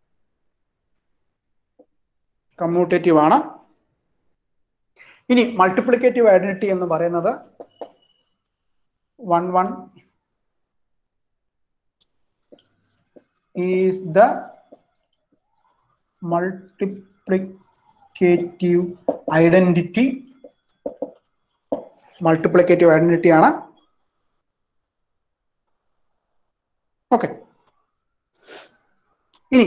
[SPEAKER 1] കമ്മ്യൂട്ടേറ്റീവ് ആണ് ഇനി മൾട്ടിപ്ലിക്കേറ്റീവ് ഐഡന്റിറ്റി എന്ന് പറയുന്നത് one one is the multiplicative identity multiplicative identity ആണ് ഓക്കെ ഇനി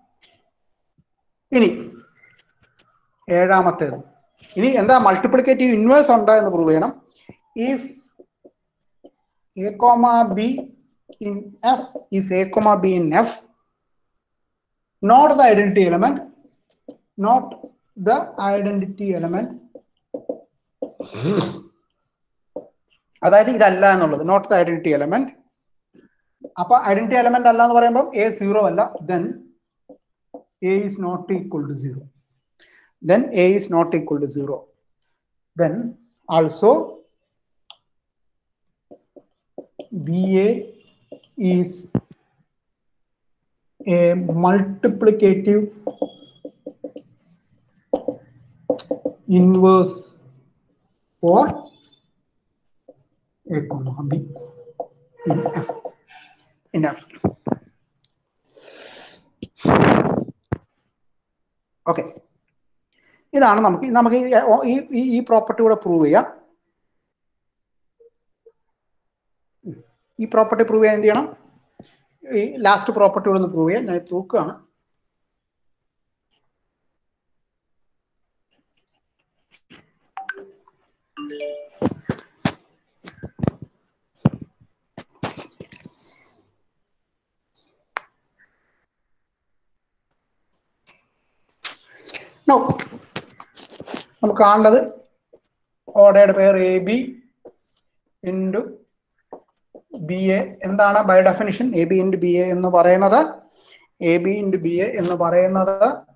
[SPEAKER 1] ഇനി ഏഴാമത്തേത് ഇനി എന്താ മൾട്ടിപ്ലിക്കേറ്റീവ് ഇൻവേഴ്സ് ഉണ്ട് എന്ന് പ്രൂവ് ചെയ്യണം if A comma B in F if A comma B in F not the identity element not the identity element അതായത് ഇതല്ല എന്നുള്ളത് നോട്ട് ദ ഐഡന്റിറ്റി എലമെന്റ് അപ്പൊ ഐഡന്റിറ്റി എലമെന്റ് അല്ല എന്ന് പറയുമ്പോൾ എ സീറോ അല്ല then A is not equal to zero then A is not equal to zero then also B A is a multiplicative inverse for a comma b in f in f okay ഇതാണ് നമുക്ക് നമുക്ക് ഈ- ഈ ഈ പ്രോപ്പർട്ടി കൂടെ പ്രൂവ് ചെയ്യാം ഈ പ്രോപ്പർട്ടി പ്രൂവ് ചെയ്യാൻ എന്ത് ചെയ്യണം ഈ ലാസ്റ്റ് പ്രോപ്പർട്ടി കൂടെ ഒന്ന് പ്രൂവ് ചെയ്യാം ഞാൻ ഇത് തൂക്കുകയാണ് Now, നമുക്ക് കാണേണ്ടത് ordered pair A B into B A എന്താണ് by definition A B into B A എന്ന് പറയുന്നത് A B into B A എന്ന് പറയുന്നത്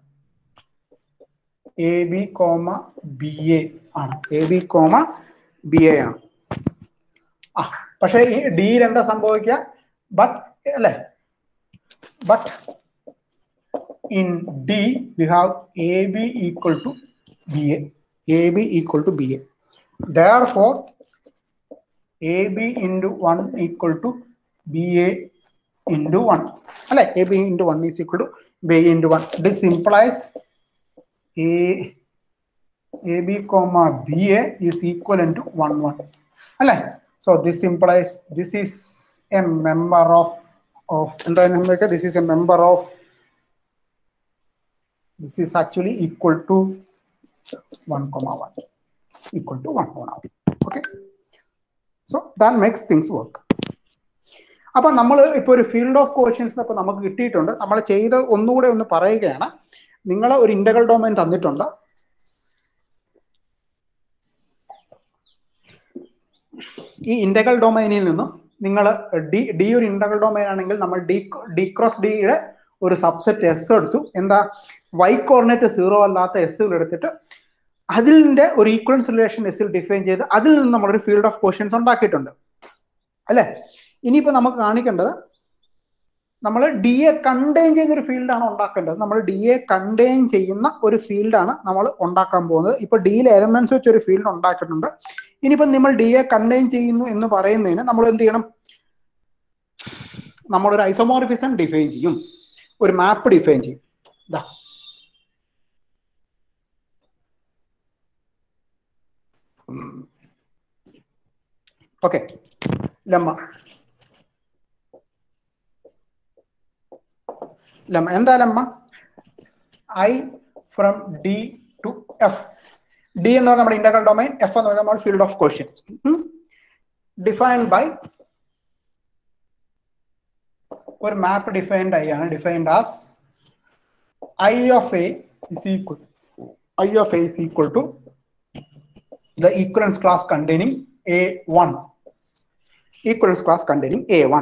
[SPEAKER 1] A B comma B A ആണ് A B comma B A ആണ് ആ പക്ഷേ ഈ ഡിയിൽ എന്താ സംഭവിക്കുക ബട്ട് അല്ലേ but in D, we have AB equal to BA. AB equal to BA. Therefore, AB into 1 equal to BA into 1. അല്ലെ A B into one is equal to B into one this implies A A B comma B A is equal to one one അല്ലേ so this implies this is a member of of എന്താ നമ്മൾക്ക് this is a member of this is actually equal to 1 comma 1 equal to 1 comma 1 okay so that makes things work അപ്പൊ നമ്മൾ ഇപ്പൊ ഒരു ഫീൽഡ് ഓഫ് ക്വസ്റ്റ്യൻസ് ഇപ്പൊ നമുക്ക് കിട്ടിയിട്ടുണ്ട് നമ്മൾ ചെയ്ത് ഒന്നുകൂടെ ഒന്ന് പറയുകയാണ് നിങ്ങൾ ഒരു ഇന്റഗ്രൽ ഡൊമൈൻ തന്നിട്ടുണ്ട് ഈ ഇന്റഗ്രൽ ഡൊമൈനിൽ നിന്നും നിങ്ങൾ ഡി ഡി ഒരു ഇന്റഗ്രൽ ഡൊമൈൻ ആണെങ്കിൽ നമ്മൾ ഡി ഡി ക്രോസ് ഡിയുടെ ഒരു സബ്സെറ്റ് എസ് എടുത്തു എന്താ വൈ കോർഡിനേറ്റ് സീറോ അല്ലാത്ത എസ് എടുത്തിട്ട് അതിൻ്റെ ഒരു ഈക്വലൻസ് റിലേഷൻ എസ്സിൽ ഡിഫൈൻ ചെയ്ത് അതിൽ നിന്ന് നമ്മളൊരു ഫീൽഡ് ഓഫ് ക്വസ്റ്റ്യൻസ് ഉണ്ടാക്കിയിട്ടുണ്ട് അല്ലേ ഇനിയിപ്പോൾ നമുക്ക് കാണിക്കേണ്ടത് നമ്മൾ ഡി എ കണ്ടെയ്ൻ ചെയ്യുന്ന ഒരു ഫീൽഡാണ് ഉണ്ടാക്കേണ്ടത് നമ്മൾ ഡി എ കണ്ടെയ്ൻ ചെയ്യുന്ന ഒരു ഫീൽഡാണ് നമ്മൾ ഉണ്ടാക്കാൻ പോകുന്നത് ഇപ്പൊ ഡിയിലെ എലമെന്റ്സ് വെച്ച് ഒരു ഫീൽഡ് ഉണ്ടാക്കിയിട്ടുണ്ട് ഇനിയിപ്പോൾ നമ്മൾ ഡി എ കണ്ടെയ്ൻ ചെയ്യുന്നു എന്ന് പറയുന്നതിന് നമ്മൾ എന്ത് ചെയ്യണം നമ്മളൊരു ഐസോമോർഫിസം ഡിഫൈൻ ചെയ്യും ഒരു മാപ്പ് ഡിഫൈൻ ചെയ്യും ഇതാ ഓക്കെ ലമ്മ ലമ്മ എന്താ lemma I from D to F D എന്ന് പറഞ്ഞാൽ നമ്മുടെ ഇന്റഗ്രൽ ഡൊമൈൻ എഫ് എന്ന് പറഞ്ഞാൽ നമ്മൾ field of questions defined by ഒരു മാപ്പ് ഡിഫൈൻഡ് ആയി ആണ് defined as I of A is equal I of A is equal to the equivalence class containing A1. Equivalence class containing A1.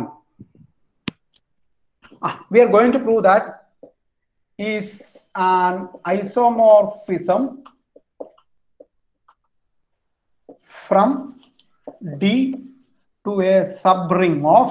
[SPEAKER 1] Ah, we are going to prove that is an isomorphism from D to a subring of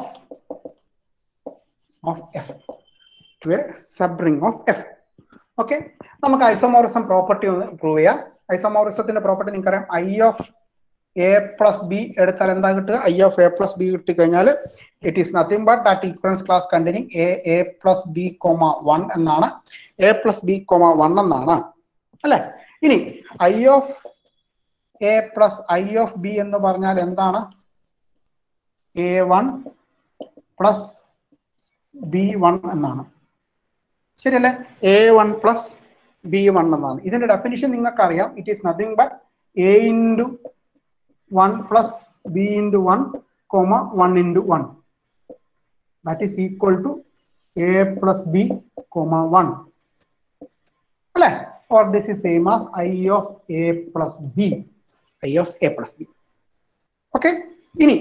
[SPEAKER 1] of F to a subring of F. Okay നമുക്ക് ഐസോമോറിസം പ്രോപ്പർട്ടി ഒന്ന് പ്രൂവ് ചെയ്യാം ഐസോമോറിസത്തിന്റെ പ്രോപ്പർട്ടി നിങ്ങൾക്കറിയാം I of A plus B എടുത്താൽ എന്താ കിട്ടുക I of A plus B കിട്ടിക്കഴിഞ്ഞാൽ it is nothing but that equivalence class containing A A plus B comma one എന്നാണ് A plus B comma one എന്നാണ് അല്ലെ ഇനി I of A plus I of B എന്ന് പറഞ്ഞാൽ എന്താണ് A one plus B one എന്നാണ് ശരിയല്ലേ A one plus B one എന്നാണ് ഇതിന്റെ ഡെഫിനിഷൻ നിങ്ങൾക്ക് അറിയാം it is nothing but A into one plus B into one comma one into one that is equal to A plus B comma one അല്ലേ or this is same as I of A plus B I of A plus B okay ഇനി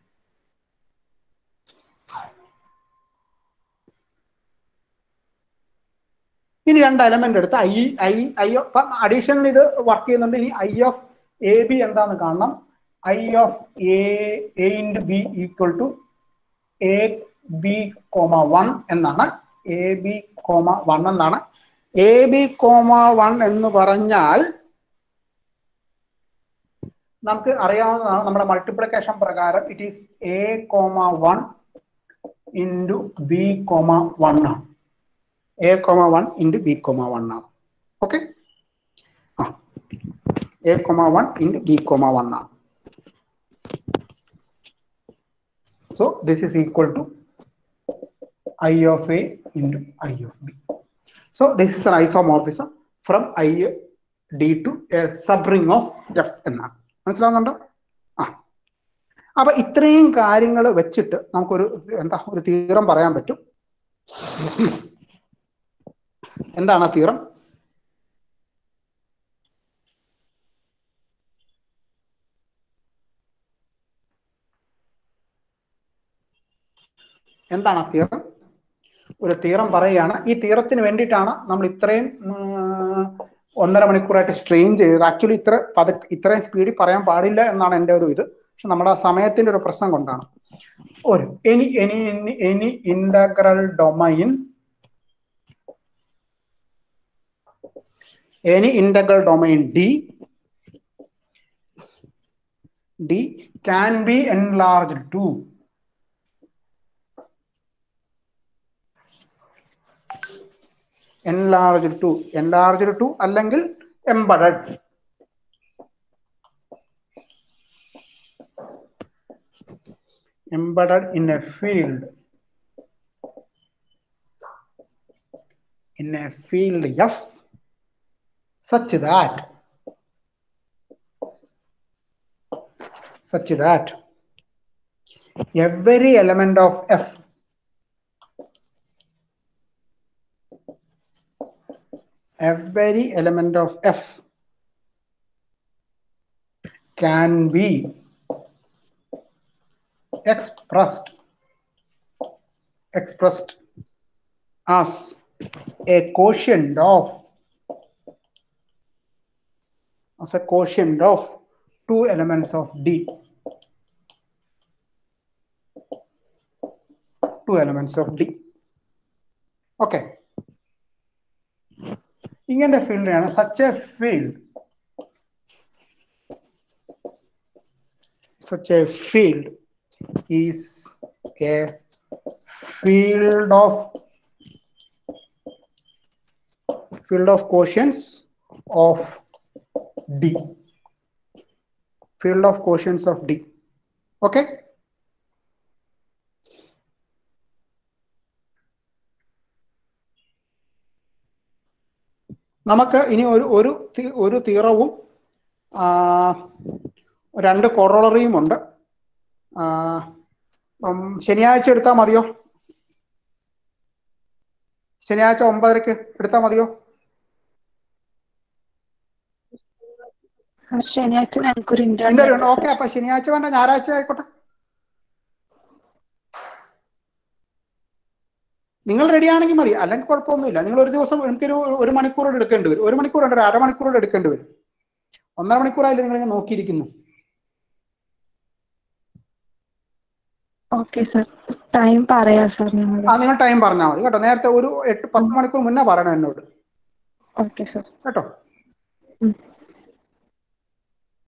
[SPEAKER 1] ഇനി രണ്ട് എലമെന്റ് എടുത്ത് ഐ ഐ ഐ ഇപ്പം അഡീഷണൽ ഇത് വർക്ക് ചെയ്യുന്നുണ്ട് ഇനി ഐ ഓഫ് എ ബി എന്താന്ന് കാണണം I of A A into B equal to A B comma one എന്നാണ് എ ബി കോമ വൺ എന്നാണ് എ ബി കോമ വൺ എന്ന് പറഞ്ഞാൽ നമുക്ക് അറിയാവുന്നതാണ് നമ്മുടെ മൾട്ടിപ്ലിക്കേഷൻ പ്രകാരം it is A comma one into B comma one ആണ് A comma one into B comma one ആണ് ഓക്കെ ആ A comma one into B comma one ആണ് so this is equal to I of A into I of B so this is an isomorphism from I D to a subring of F എന്നാണ് മനസ്സിലാവുന്നുണ്ടോ ആ അപ്പൊ ഇത്രയും കാര്യങ്ങൾ വെച്ചിട്ട് നമുക്കൊരു എന്താ ഒരു തീരം പറയാൻ പറ്റും എന്താണ് ആ തീറം എന്താണ് ആ തീറം ഒരു തീറം പറയുകയാണ് ഈ തീറത്തിന് വേണ്ടിയിട്ടാണ് നമ്മൾ ഇത്രയും ഉം, ഒന്നര മണിക്കൂറായിട്ട് സ്ട്രെയിൻ ചെയ്തത് ആക്ച്വലി ഇത്ര പത ഇത്രയും സ്പീഡിൽ പറയാൻ പാടില്ല എന്നാണ് എൻ്റെ ഒരു ഇത് പക്ഷെ നമ്മുടെ ആ സമയത്തിന്റെ ഒരു പ്രശ്നം കൊണ്ടാണ് ഒരു any any any integral domain any integral domain D D can be enlarged to enlarged to enlarged to അല്ലെങ്കിൽ embedded embedded in a field in a field f such that such that every element of f every element of f can be expressed expressed as a quotient of as a quotient of two elements of D. Two elements of D. Okay. ഇങ്ങനെ ഫീൽഡിനാണ് such a field such a field is a field of field of quotients of D. Field of quotients of D. Okay? നമുക്ക് ഇനി ഒരു ഒരു തി- ഒരു തീറവും ആ, രണ്ട് കൊറോളറിയും ഉണ്ട് ആ, ഉം, ശനിയാഴ്ച എടുത്താൽ മതിയോ ശനിയാഴ്ച ഒമ്പതരക്ക് എടുത്താൽ മതിയോ
[SPEAKER 2] ശനിയാഴ്ച ഞങ്ങൾക്കൊരു
[SPEAKER 1] ഇന്റർവ്യൂ
[SPEAKER 2] ഇന്റർവ്യൂ
[SPEAKER 1] ഉണ്ട് ഓക്കെ അപ്പൊ ശനിയാഴ്ച വേണ്ട ഞായറാഴ്ച ആയിക്കോട്ടെ നിങ്ങൾ റെഡി ആണെങ്കിൽ മതി അല്ലെങ്കിൽ കുഴപ്പമൊന്നുമില്ല നിങ്ങൾ ഒരു ദിവസം എനിക്കൊരു ഒരു മണിക്കൂറോട് എടുക്കേണ്ടി വരും ഒരു മണിക്കൂർ ഉണ്ട് ഒരു അരമണിക്കൂറോട് എടുക്കേണ്ടി വരും ഒന്നര മണിക്കൂറായില്ലേ നിങ്ങൾ ഇങ്ങനെ നോക്കിയിരിക്കുന്നു
[SPEAKER 2] ഓക്കെ സർ ടൈം പറയാം സർ ഞങ്ങൾ
[SPEAKER 1] ആ നിങ്ങൾ ടൈം പറഞ്ഞാൽ മതി കേട്ടോ നേരത്തെ ഒരു എട്ട് പത്ത് മണിക്കൂർ മുന്നേ പറയണം എന്നോട്
[SPEAKER 2] ഓക്കെ സർ
[SPEAKER 1] കേട്ടോ
[SPEAKER 2] ഉം.